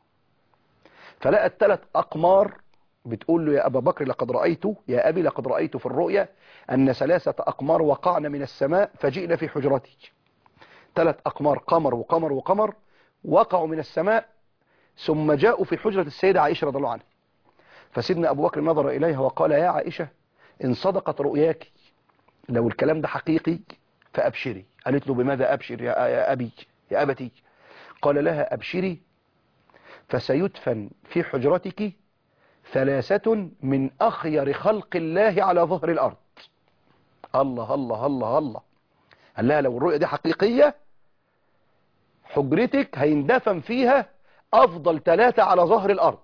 فلقت ثلاث أقمار بتقول له يا أبا بكر لقد رأيت يا أبي لقد رأيت في الرؤيا أن ثلاثة أقمار وقعن من السماء فجئنا في حجرتي ثلاث أقمار قمر وقمر وقمر وقعوا من السماء ثم جاءوا في حجرة السيدة عائشة رضي الله عنها فسيدنا أبو بكر نظر إليها وقال يا عائشة إن صدقت رؤياك لو الكلام ده حقيقي فأبشري قالت له بماذا أبشر يا أبي يا أبتي قال لها أبشري فسيدفن في حجرتك ثلاثة من أخير خلق الله على ظهر الأرض الله الله الله الله قال لها لو الرؤية دي حقيقية حجرتك هيندفن فيها أفضل ثلاثة على ظهر الأرض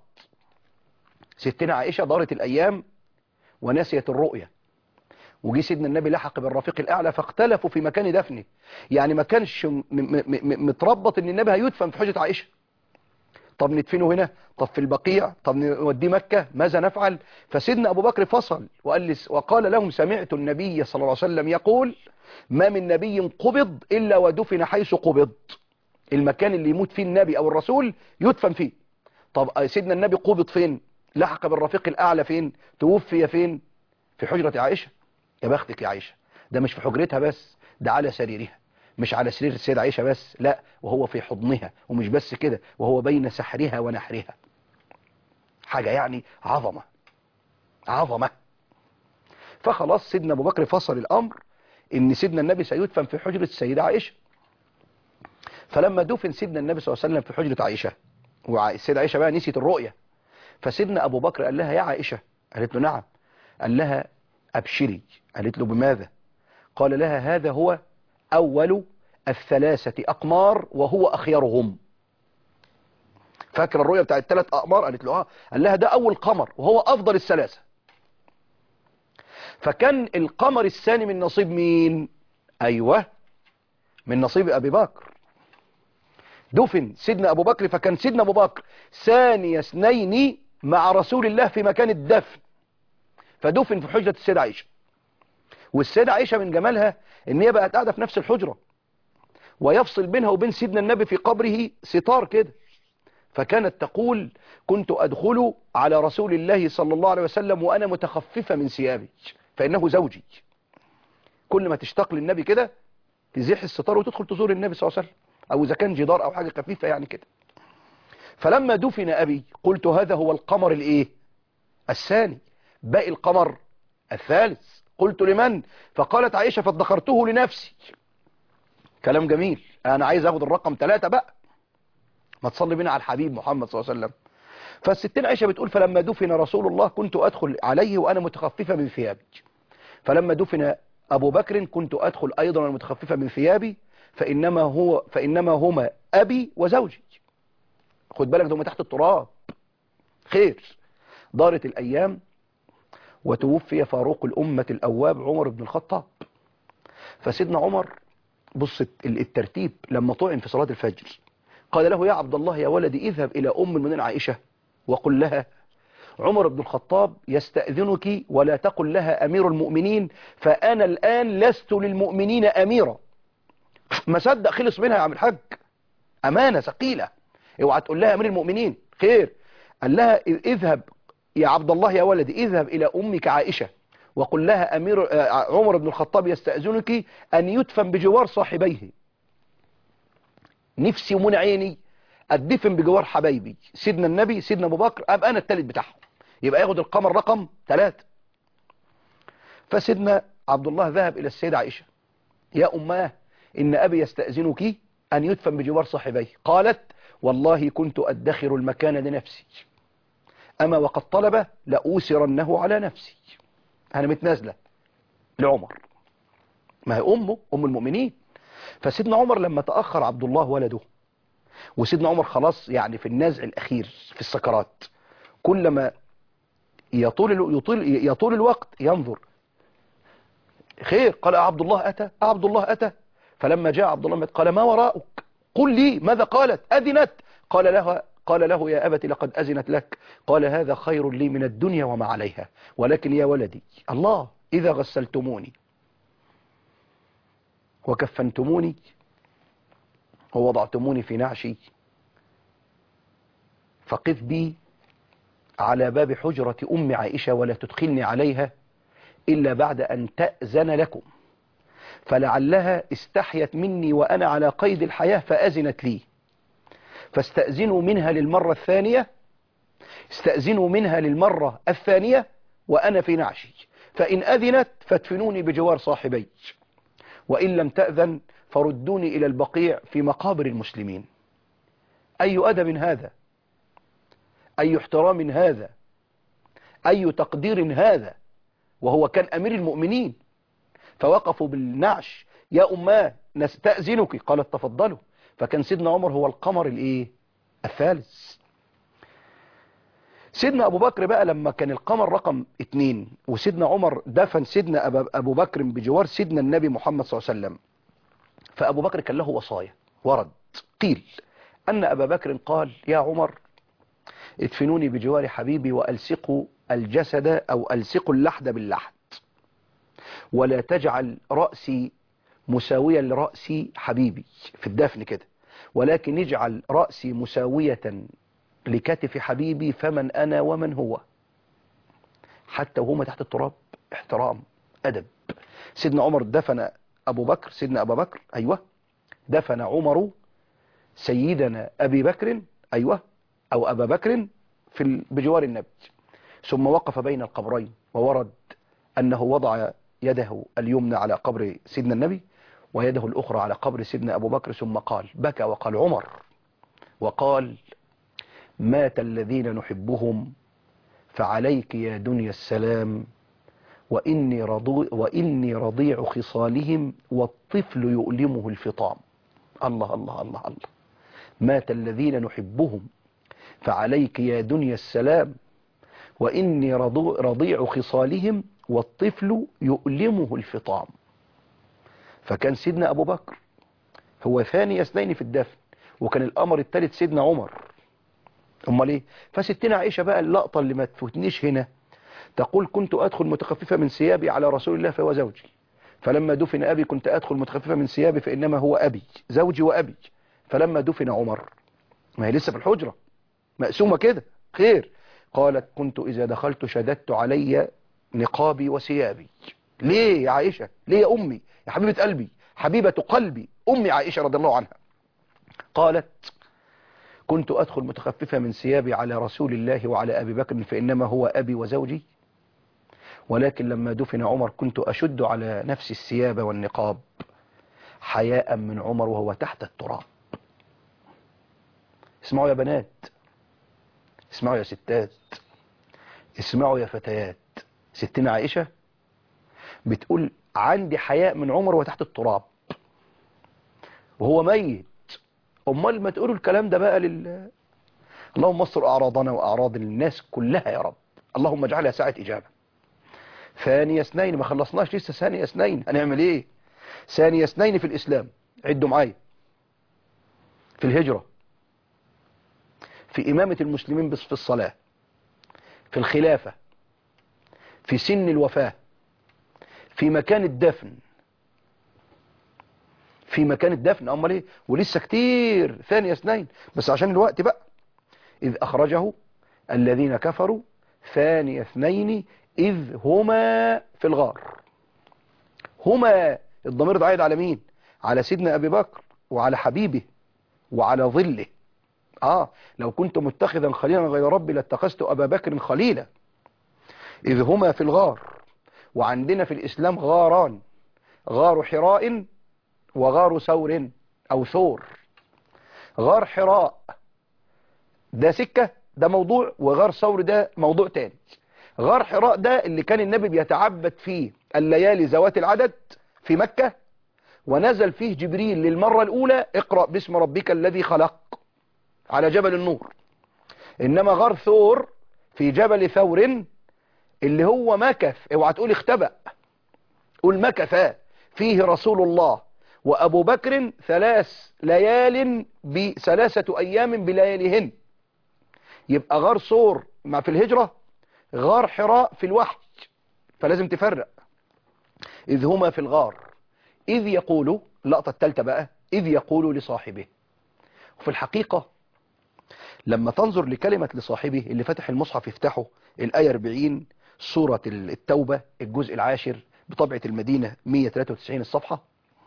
ستنا عائشة دارت الأيام ونسيت الرؤية وجي سيدنا النبي لحق بالرفيق الأعلى فاختلفوا في مكان دفنه يعني ما كانش متربط ان النبي هيدفن في حجرة عائشة طب ندفنه هنا طب في البقيع طب نوديه مكة ماذا نفعل فسيدنا أبو بكر فصل وقال لي وقال لهم سمعت النبي صلى الله عليه وسلم يقول ما من نبي قبض إلا ودفن حيث قبض المكان اللي يموت فيه النبي أو الرسول يدفن فيه طب سيدنا النبي قبض فين لحق بالرفيق الأعلى فين توفي فين في حجرة عائشة يا بختك يا عائشة ده مش في حجرتها بس ده على سريرها مش على سرير السيدة عائشة بس لا وهو في حضنها ومش بس كده وهو بين سحرها ونحرها حاجة يعني عظمة عظمة فخلاص سيدنا أبو بكر فصل الأمر إن سيدنا النبي سيدفن في حجرة السيدة عائشة فلما دفن سيدنا النبي صلى الله عليه وسلم في حجرة عائشة والسيدة عائشة بقى نسيت الرؤية فسيدنا أبو بكر قال لها يا عائشة قالت له نعم قال لها أبشري قالت له بماذا قال لها هذا هو أول الثلاثة أقمار وهو أخيرهم فاكر الرؤية بتاعت الثلاث أقمار قالت له آه قال لها ده أول قمر وهو أفضل الثلاثة فكان القمر الثاني من نصيب مين أيوة من نصيب أبي بكر دفن سيدنا أبو بكر فكان سيدنا أبو بكر ثاني اثنين مع رسول الله في مكان الدفن فدفن في حجرة السيدة عائشة والسيدة عائشة من جمالها ان هي بقت قاعدة في نفس الحجرة ويفصل بينها وبين سيدنا النبي في قبره ستار كده فكانت تقول كنت أدخل على رسول الله صلى الله عليه وسلم وأنا متخففة من ثيابي فإنه زوجي كل ما تشتاق للنبي كده تزيح الستار وتدخل تزور النبي صلى الله عليه وسلم أو إذا كان جدار أو حاجة خفيفة يعني كده فلما دفن أبي قلت هذا هو القمر الإيه الثاني باقي القمر الثالث قلت لمن فقالت عائشة فادخرته لنفسي كلام جميل انا عايز اخد الرقم ثلاثة بقى ما تصلي بنا على الحبيب محمد صلى الله عليه وسلم فالستين عائشة بتقول فلما دفن رسول الله كنت ادخل عليه وانا متخففة من ثيابي فلما دفن ابو بكر كنت ادخل ايضا وانا متخففة من ثيابي فانما هو فانما هما ابي وزوجي خد بالك ده تحت التراب خير دارت الايام وتوفي فاروق الأمة الأواب عمر بن الخطاب فسيدنا عمر بص الترتيب لما طعن في صلاة الفجر قال له يا عبد الله يا ولدي اذهب إلى أم المؤمنين عائشة وقل لها عمر بن الخطاب يستأذنك ولا تقل لها أمير المؤمنين فأنا الآن لست للمؤمنين أميرا ما صدق خلص منها يا عم الحاج أمانة ثقيلة اوعى تقول لها أمير المؤمنين خير قال لها اذهب يا عبد الله يا ولدي اذهب إلى أمك عائشة وقل لها أمير آه، عمر بن الخطاب يستأذنك أن يدفن بجوار صاحبيه نفسي ومن عيني اتدفن بجوار حبايبي سيدنا النبي سيدنا ابو بكر ابقى انا التالت بتاعهم يبقى ياخد القمر رقم ثلاثة فسيدنا عبد الله ذهب الى السيدة عائشة يا اماه ان ابي يستأذنك ان يدفن بجوار صاحبيه قالت والله كنت ادخر المكان لنفسي اما وقد طلب لأوسرنه على نفسي انا متنازلة لعمر ما هي امه ام المؤمنين فسيدنا عمر لما تأخر عبد الله ولده وسيدنا عمر خلاص يعني في النزع الأخير في السكرات كلما يطول ال- يطول يطول الوقت ينظر خير قال عبد الله أتى عبد الله أتى فلما جاء عبد الله مات قال ما وراءك قل لي ماذا قالت أذنت قال لها قال له يا أبت لقد أذنت لك قال هذا خير لي من الدنيا وما عليها ولكن يا ولدي الله إذا غسلتموني وكفنتموني ووضعتموني في نعشي فقف بي على باب حجرة أم عائشة ولا تدخلني عليها إلا بعد أن تأذن لكم فلعلها استحيت مني وأنا على قيد الحياة فأذنت لي فاستأذنوا منها للمرة الثانية استأذنوا منها للمرة الثانية وأنا في نعشي فإن أذنت فادفنوني بجوار صاحبي وإن لم تأذن فردوني إلى البقيع في مقابر المسلمين أي أدب هذا أي احترام هذا أي تقدير هذا وهو كان أمير المؤمنين فوقفوا بالنعش يا أماه نستأذنك قالت تفضلوا فكان سيدنا عمر هو القمر الايه الثالث سيدنا أبو بكر بقى لما كان القمر رقم اتنين وسيدنا عمر دفن سيدنا أبا- أبو بكر بجوار سيدنا النبي محمد صلى الله عليه وسلم فأبو بكر كان له وصايا ورد قيل أن أبا بكر قال يا عمر ادفنوني بجوار حبيبي وألصقوا الجسد أو ألصقوا اللحد باللحد ولا تجعل رأسي مساويا لرأس حبيبي في الدفن كده ولكن اجعل رأسي مساوية لكتف حبيبي فمن أنا ومن هو حتى وهما تحت التراب احترام أدب سيدنا عمر دفن أبو بكر سيدنا أبا بكر أيوة دفن عمر سيدنا أبي بكر أيوة أو أبا بكر في ال- بجوار النبي ثم وقف بين القبرين وورد أنه وضع يده اليمنى على قبر سيدنا النبي ويده الأخرى على قبر سيدنا أبو بكر ثم قال بكى وقال عمر وقال مات الذين نحبهم فعليك يا دنيا السلام وإني, رضو وإني رضيع خصالهم والطفل يؤلمه الفطام الله الله الله الله مات الذين نحبهم فعليك يا دنيا السلام وإني رضو- رضيع خصالهم والطفل يؤلمه الفطام فكان سيدنا أبو بكر هو ثاني اثنين في الدفن وكان الأمر الثالث سيدنا عمر امال ايه فستنا عائشة بقى اللقطة اللي ما تفوتنيش هنا تقول كنت أدخل متخففة من ثيابي على رسول الله فهو زوجي فلما دفن أبي كنت أدخل متخففة من ثيابي فإنما هو أبي زوجي وأبي فلما دفن عمر ما هي لسه في الحجرة مقسومة كده خير قالت كنت إذا دخلت شددت علي نقابي وثيابي ليه يا عائشة ليه يا أمي يا حبيبة قلبي حبيبة قلبي أمي عائشة رضي الله عنها قالت كنت أدخل متخففة من ثيابي على رسول الله وعلى أبي بكر فإنما هو أبي وزوجي ولكن لما دفن عمر كنت أشد على نفسي الثياب والنقاب حياء من عمر وهو تحت التراب اسمعوا يا بنات اسمعوا يا ستات اسمعوا يا فتيات ستنا عائشة بتقول عندي حياء من عمر وتحت التراب وهو ميت امال ما تقولوا الكلام ده بقى لل اللهم استر اعراضنا واعراض الناس كلها يا رب اللهم اجعلها ساعة اجابة ثاني اثنين ما خلصناش لسه ثاني اثنين هنعمل ايه ثاني اثنين في الاسلام عدوا معايا في الهجرة في إمامة المسلمين بس في الصلاة في الخلافة في سن الوفاة في مكان الدفن في مكان الدفن امال ايه ولسه كتير ثاني اثنين بس عشان الوقت بقى اذ اخرجه الذين كفروا ثاني اثنين اذ هما في الغار هما الضمير ده عايد على مين على سيدنا ابي بكر وعلى حبيبه وعلى ظله اه لو كنت متخذا خليلا غير ربي لاتخذت ابا بكر خليلا اذ هما في الغار وعندنا في الاسلام غاران غار حراء وغار ثور او ثور غار حراء ده سكة ده موضوع وغار ثور ده موضوع تاني غار حراء ده اللي كان النبي بيتعبد فيه الليالي ذوات العدد في مكة ونزل فيه جبريل للمرة الأولى اقرأ باسم ربك الذي خلق على جبل النور إنما غار ثور في جبل ثور اللي هو مكث اوعى تقول اختبأ قول مكث فيه رسول الله وأبو بكر ثلاث ليال بثلاثة أيام بلياليهن يبقى غار صور مع في الهجرة غار حراء في الوحي فلازم تفرق إذ هما في الغار إذ يقول اللقطة التالتة بقى إذ يقول لصاحبه وفي الحقيقة لما تنظر لكلمة لصاحبه اللي فتح المصحف يفتحه الآية 40 سورة التوبة الجزء العاشر بطبعة المدينة 193 الصفحة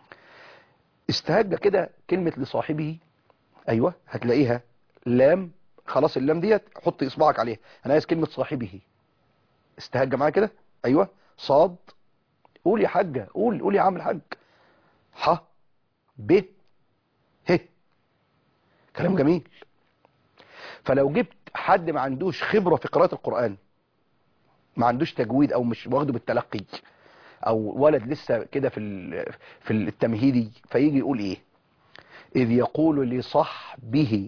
استهج كده كلمة لصاحبه أيوة هتلاقيها لام خلاص اللام ديت حط إصبعك عليها أنا عايز كلمة صاحبه استهج معايا كده أيوة صاد قول يا حاجة قول قول يا عم الحاج ح ب ه كلام جميل فلو جبت حد ما عندوش خبرة في قراءة القرآن ما عندوش تجويد او مش واخده بالتلقي او ولد لسه كده في في التمهيدي فيجي يقول ايه اذ يقول لصحبه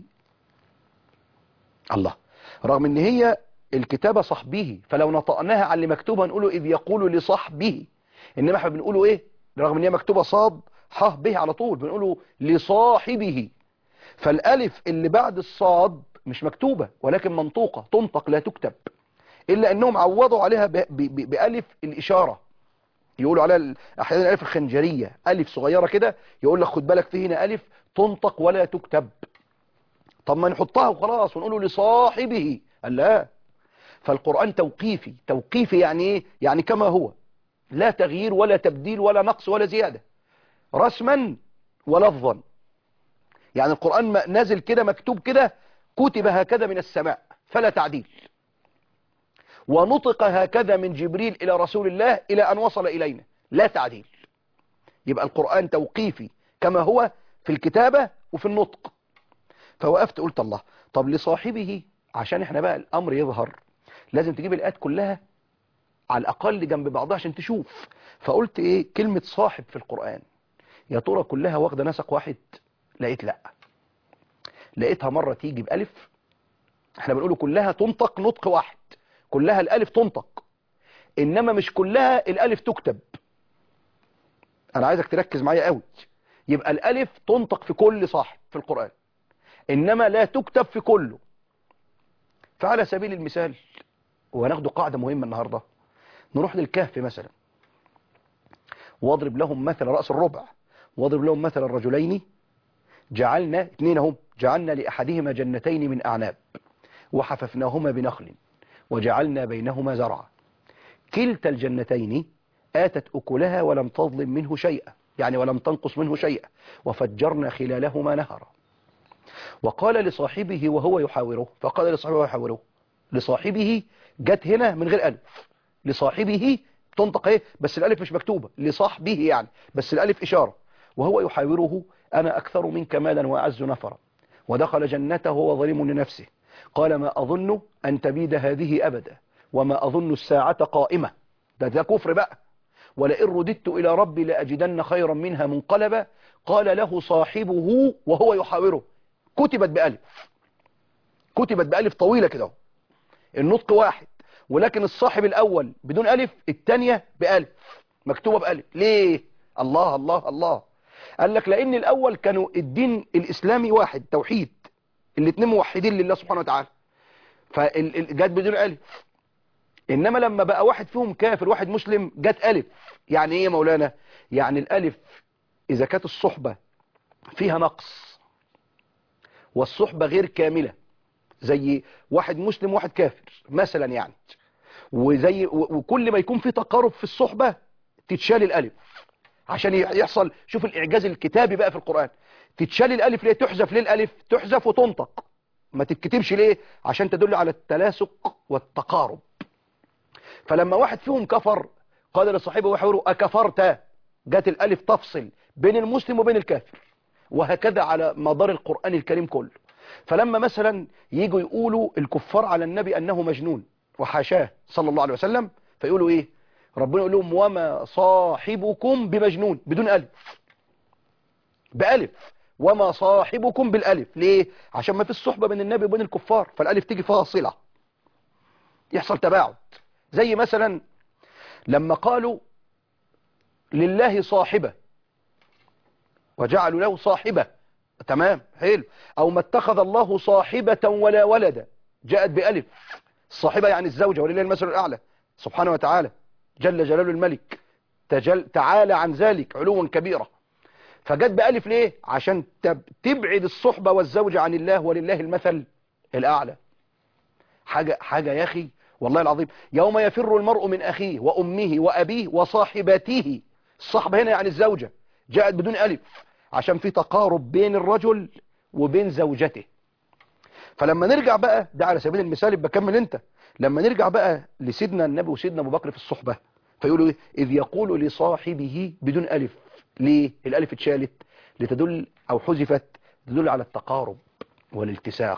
الله رغم ان هي الكتابة صحبه فلو نطقناها على اللي مكتوبة نقوله اذ يقول لصحبه انما احنا بنقوله ايه رغم ان هي مكتوبة صاد ح به على طول بنقوله لصاحبه فالالف اللي بعد الصاد مش مكتوبة ولكن منطوقة تنطق لا تكتب إلا أنهم عوضوا عليها ب... ب... بألف الإشارة يقولوا عليها أحيانا الألف الخنجرية ألف صغيرة كده يقول لك خد بالك في هنا ألف تنطق ولا تكتب طب ما نحطها وخلاص ونقوله لصاحبه قال لا فالقرآن توقيفي توقيفي يعني إيه يعني كما هو لا تغيير ولا تبديل ولا نقص ولا زيادة رسما ولفظا يعني القرآن نازل كده مكتوب كده كتب هكذا من السماء فلا تعديل ونطق هكذا من جبريل إلى رسول الله إلى أن وصل إلينا لا تعديل يبقى القرآن توقيفي كما هو في الكتابة وفي النطق فوقفت قلت الله طب لصاحبه عشان احنا بقى الأمر يظهر لازم تجيب الآيات كلها على الأقل جنب بعضها عشان تشوف فقلت ايه كلمة صاحب في القرآن يا ترى كلها واخدة نسق واحد لقيت لا لقيتها مرة تيجي بألف احنا بنقوله كلها تنطق نطق واحد كلها الالف تنطق انما مش كلها الالف تكتب انا عايزك تركز معايا قوي يبقى الالف تنطق في كل صاحب في القرآن انما لا تكتب في كله فعلى سبيل المثال وهناخد قاعدة مهمة النهاردة نروح للكهف مثلا واضرب لهم مثل رأس الربع واضرب لهم مثل الرجلين جعلنا اثنين هم جعلنا لأحدهما جنتين من أعناب وحففناهما بنخل وجعلنا بينهما زرعا كلتا الجنتين آتت أكلها ولم تظلم منه شيئا يعني ولم تنقص منه شيئا وفجرنا خلالهما نهرا وقال لصاحبه وهو يحاوره فقال لصاحبه وهو يحاوره لصاحبه جت هنا من غير ألف لصاحبه تنطق ايه بس الألف مش مكتوبة لصاحبه يعني بس الألف إشارة وهو يحاوره أنا أكثر منك مالا وأعز نفرا ودخل جنته وهو ظليم لنفسه قال ما أظن أن تبيد هذه أبدا وما أظن الساعة قائمة ده ده كفر بقى ولئن رددت إلى ربي لأجدن خيرا منها منقلبا قال له صاحبه وهو يحاوره كتبت بألف كتبت بألف طويلة كده النطق واحد ولكن الصاحب الأول بدون ألف الثانية بألف مكتوبة بألف ليه الله الله الله قال لك لأن الأول كانوا الدين الإسلامي واحد توحيد الاثنين موحدين لله سبحانه وتعالى فجت بدون ألف انما لما بقى واحد فيهم كافر واحد مسلم جت الف يعني ايه يا مولانا يعني الالف اذا كانت الصحبة فيها نقص والصحبة غير كاملة زي واحد مسلم وواحد كافر مثلا يعني وزي و- وكل ما يكون في تقارب في الصحبة تتشال الالف عشان يحصل شوف الاعجاز الكتابي بقى في القرآن تتشال الالف ليه تحذف ليه الالف تحذف وتنطق ما تتكتبش ليه عشان تدل على التلاصق والتقارب فلما واحد فيهم كفر قال لصاحبه وحوره أكفرت جات الألف تفصل بين المسلم وبين الكافر وهكذا على مدار القرآن الكريم كله فلما مثلا يجوا يقولوا الكفار على النبي أنه مجنون وحاشاه صلى الله عليه وسلم فيقولوا إيه ربنا يقول لهم وما صاحبكم بمجنون بدون ألف بألف وما صاحبكم بالألف ليه عشان ما في الصحبة بين النبي وبين الكفار فالألف تيجي فاصلة يحصل تباعد زي مثلا لما قالوا لله صاحبة وجعلوا له صاحبة تمام حلو او ما اتخذ الله صاحبة ولا ولدا جاءت بألف الصاحبة يعني الزوجة ولله المثل الأعلى سبحانه وتعالى جل جلاله الملك تجل تعالى عن ذلك علوا كبيرا فجت بألف ليه عشان تب- تبعد الصحبة والزوجة عن الله ولله المثل الأعلى حاجة حاجة يا أخي والله العظيم يوم يفر المرء من أخيه وأمه وأبيه وصاحبته الصحبة هنا يعني الزوجة جاءت بدون ألف عشان في تقارب بين الرجل وبين زوجته فلما نرجع بقى ده على سبيل المثال بكمل انت لما نرجع بقى لسيدنا النبي وسيدنا ابو بكر في الصحبة فيقولوا ايه اذ يقول لصاحبه بدون الف ليه الالف اتشالت لتدل او حذفت تدل على التقارب والالتساق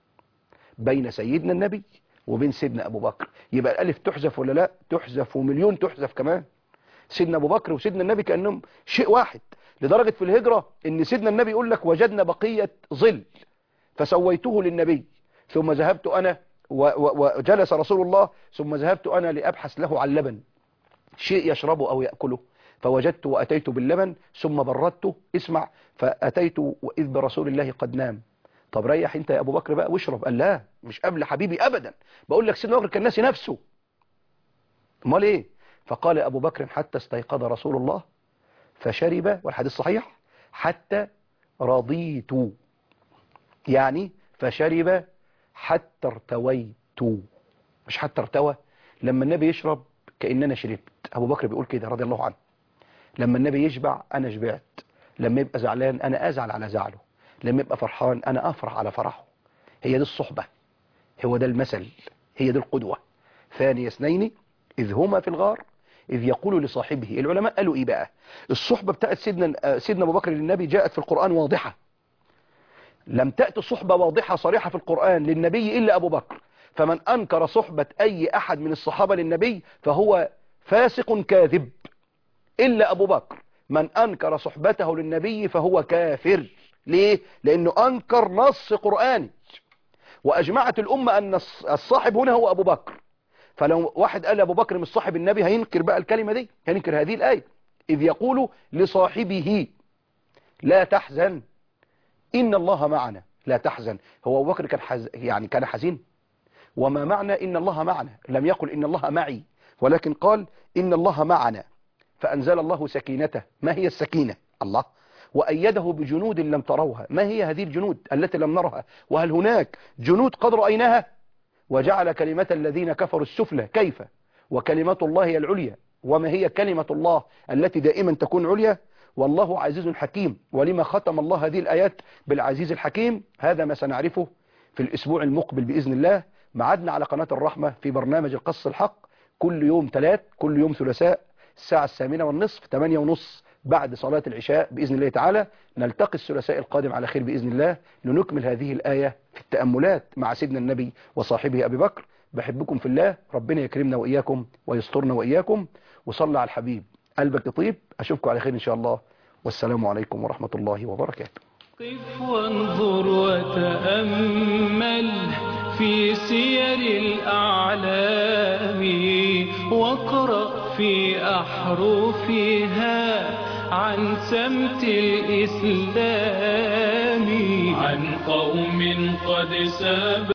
بين سيدنا النبي وبين سيدنا ابو بكر يبقى الالف تحذف ولا لا تحذف ومليون تحذف كمان سيدنا ابو بكر وسيدنا النبي كانهم شيء واحد لدرجة في الهجرة ان سيدنا النبي يقول لك وجدنا بقية ظل فسويته للنبي ثم ذهبت انا و- و- وجلس رسول الله ثم ذهبت انا لابحث له عن لبن شيء يشربه او يأكله فوجدت واتيت باللبن ثم بردته اسمع فاتيت واذ برسول الله قد نام طب ريح انت يا ابو بكر بقى واشرب قال لا مش قبل حبيبي ابدا بقول لك سيدنا ابو بكر كان ناسي نفسه امال ايه فقال ابو بكر حتى استيقظ رسول الله فشرب والحديث صحيح حتى رضيت يعني فشرب حتى ارتويت مش حتى ارتوى لما النبي يشرب كأننا شربت أبو بكر بيقول كده رضي الله عنه لما النبي يشبع أنا شبعت لما يبقى زعلان أنا أزعل على زعله لما يبقى فرحان أنا أفرح على فرحه هي دي الصحبة هو ده المثل هي دي القدوة ثاني اثنين إذ هما في الغار إذ يقول لصاحبه العلماء قالوا إيه بقى الصحبة بتاعت سيدنا, آه، سيدنا أبو بكر للنبي جاءت في القرآن واضحة لم تأتي صحبة واضحة صريحة في القرآن للنبي إلا أبو بكر فمن أنكر صحبة أي أحد من الصحابة للنبي فهو فاسق كاذب إلا أبو بكر من أنكر صحبته للنبي فهو كافر ليه؟ لأنه أنكر نص قرآني وأجمعت الأمة أن الص- الصاحب هنا هو أبو بكر فلو واحد قال أبو بكر مش صاحب النبي هينكر بقى الكلمة دي هينكر هذه الآية إذ يقول لصاحبه لا تحزن إن الله معنا لا تحزن هو أبو بكر كان حز... يعني كان حزين وما معنى إن الله معنا لم يقل إن الله معي ولكن قال إن الله معنا فأنزل الله سكينته ما هي السكينة الله وأيده بجنود لم تروها ما هي هذه الجنود التي لم نرها وهل هناك جنود قد رأيناها وجعل كلمة الذين كفروا السفلى كيف وكلمة الله هي العليا وما هي كلمة الله التي دائما تكون عليا والله عزيز حكيم ولما ختم الله هذه الآيات بالعزيز الحكيم هذا ما سنعرفه في الأسبوع المقبل بإذن الله معدنا على قناة الرحمة في برنامج القص الحق كل يوم ثلاث كل يوم ثلاثاء الساعة الثامنة والنصف ثمانية ونصف بعد صلاة العشاء بإذن الله تعالى نلتقي الثلاثاء القادم على خير بإذن الله لنكمل هذه الآية في التأملات مع سيدنا النبي وصاحبه أبي بكر بحبكم في الله ربنا يكرمنا وإياكم ويسترنا وإياكم وصلى على الحبيب قلبك يطيب أشوفكم على خير إن شاء الله والسلام عليكم ورحمة الله وبركاته قف وانظر وتأمل في سير الأعلام واقرأ في أحرفها عن سمت الإسلام عن قوم قد ساب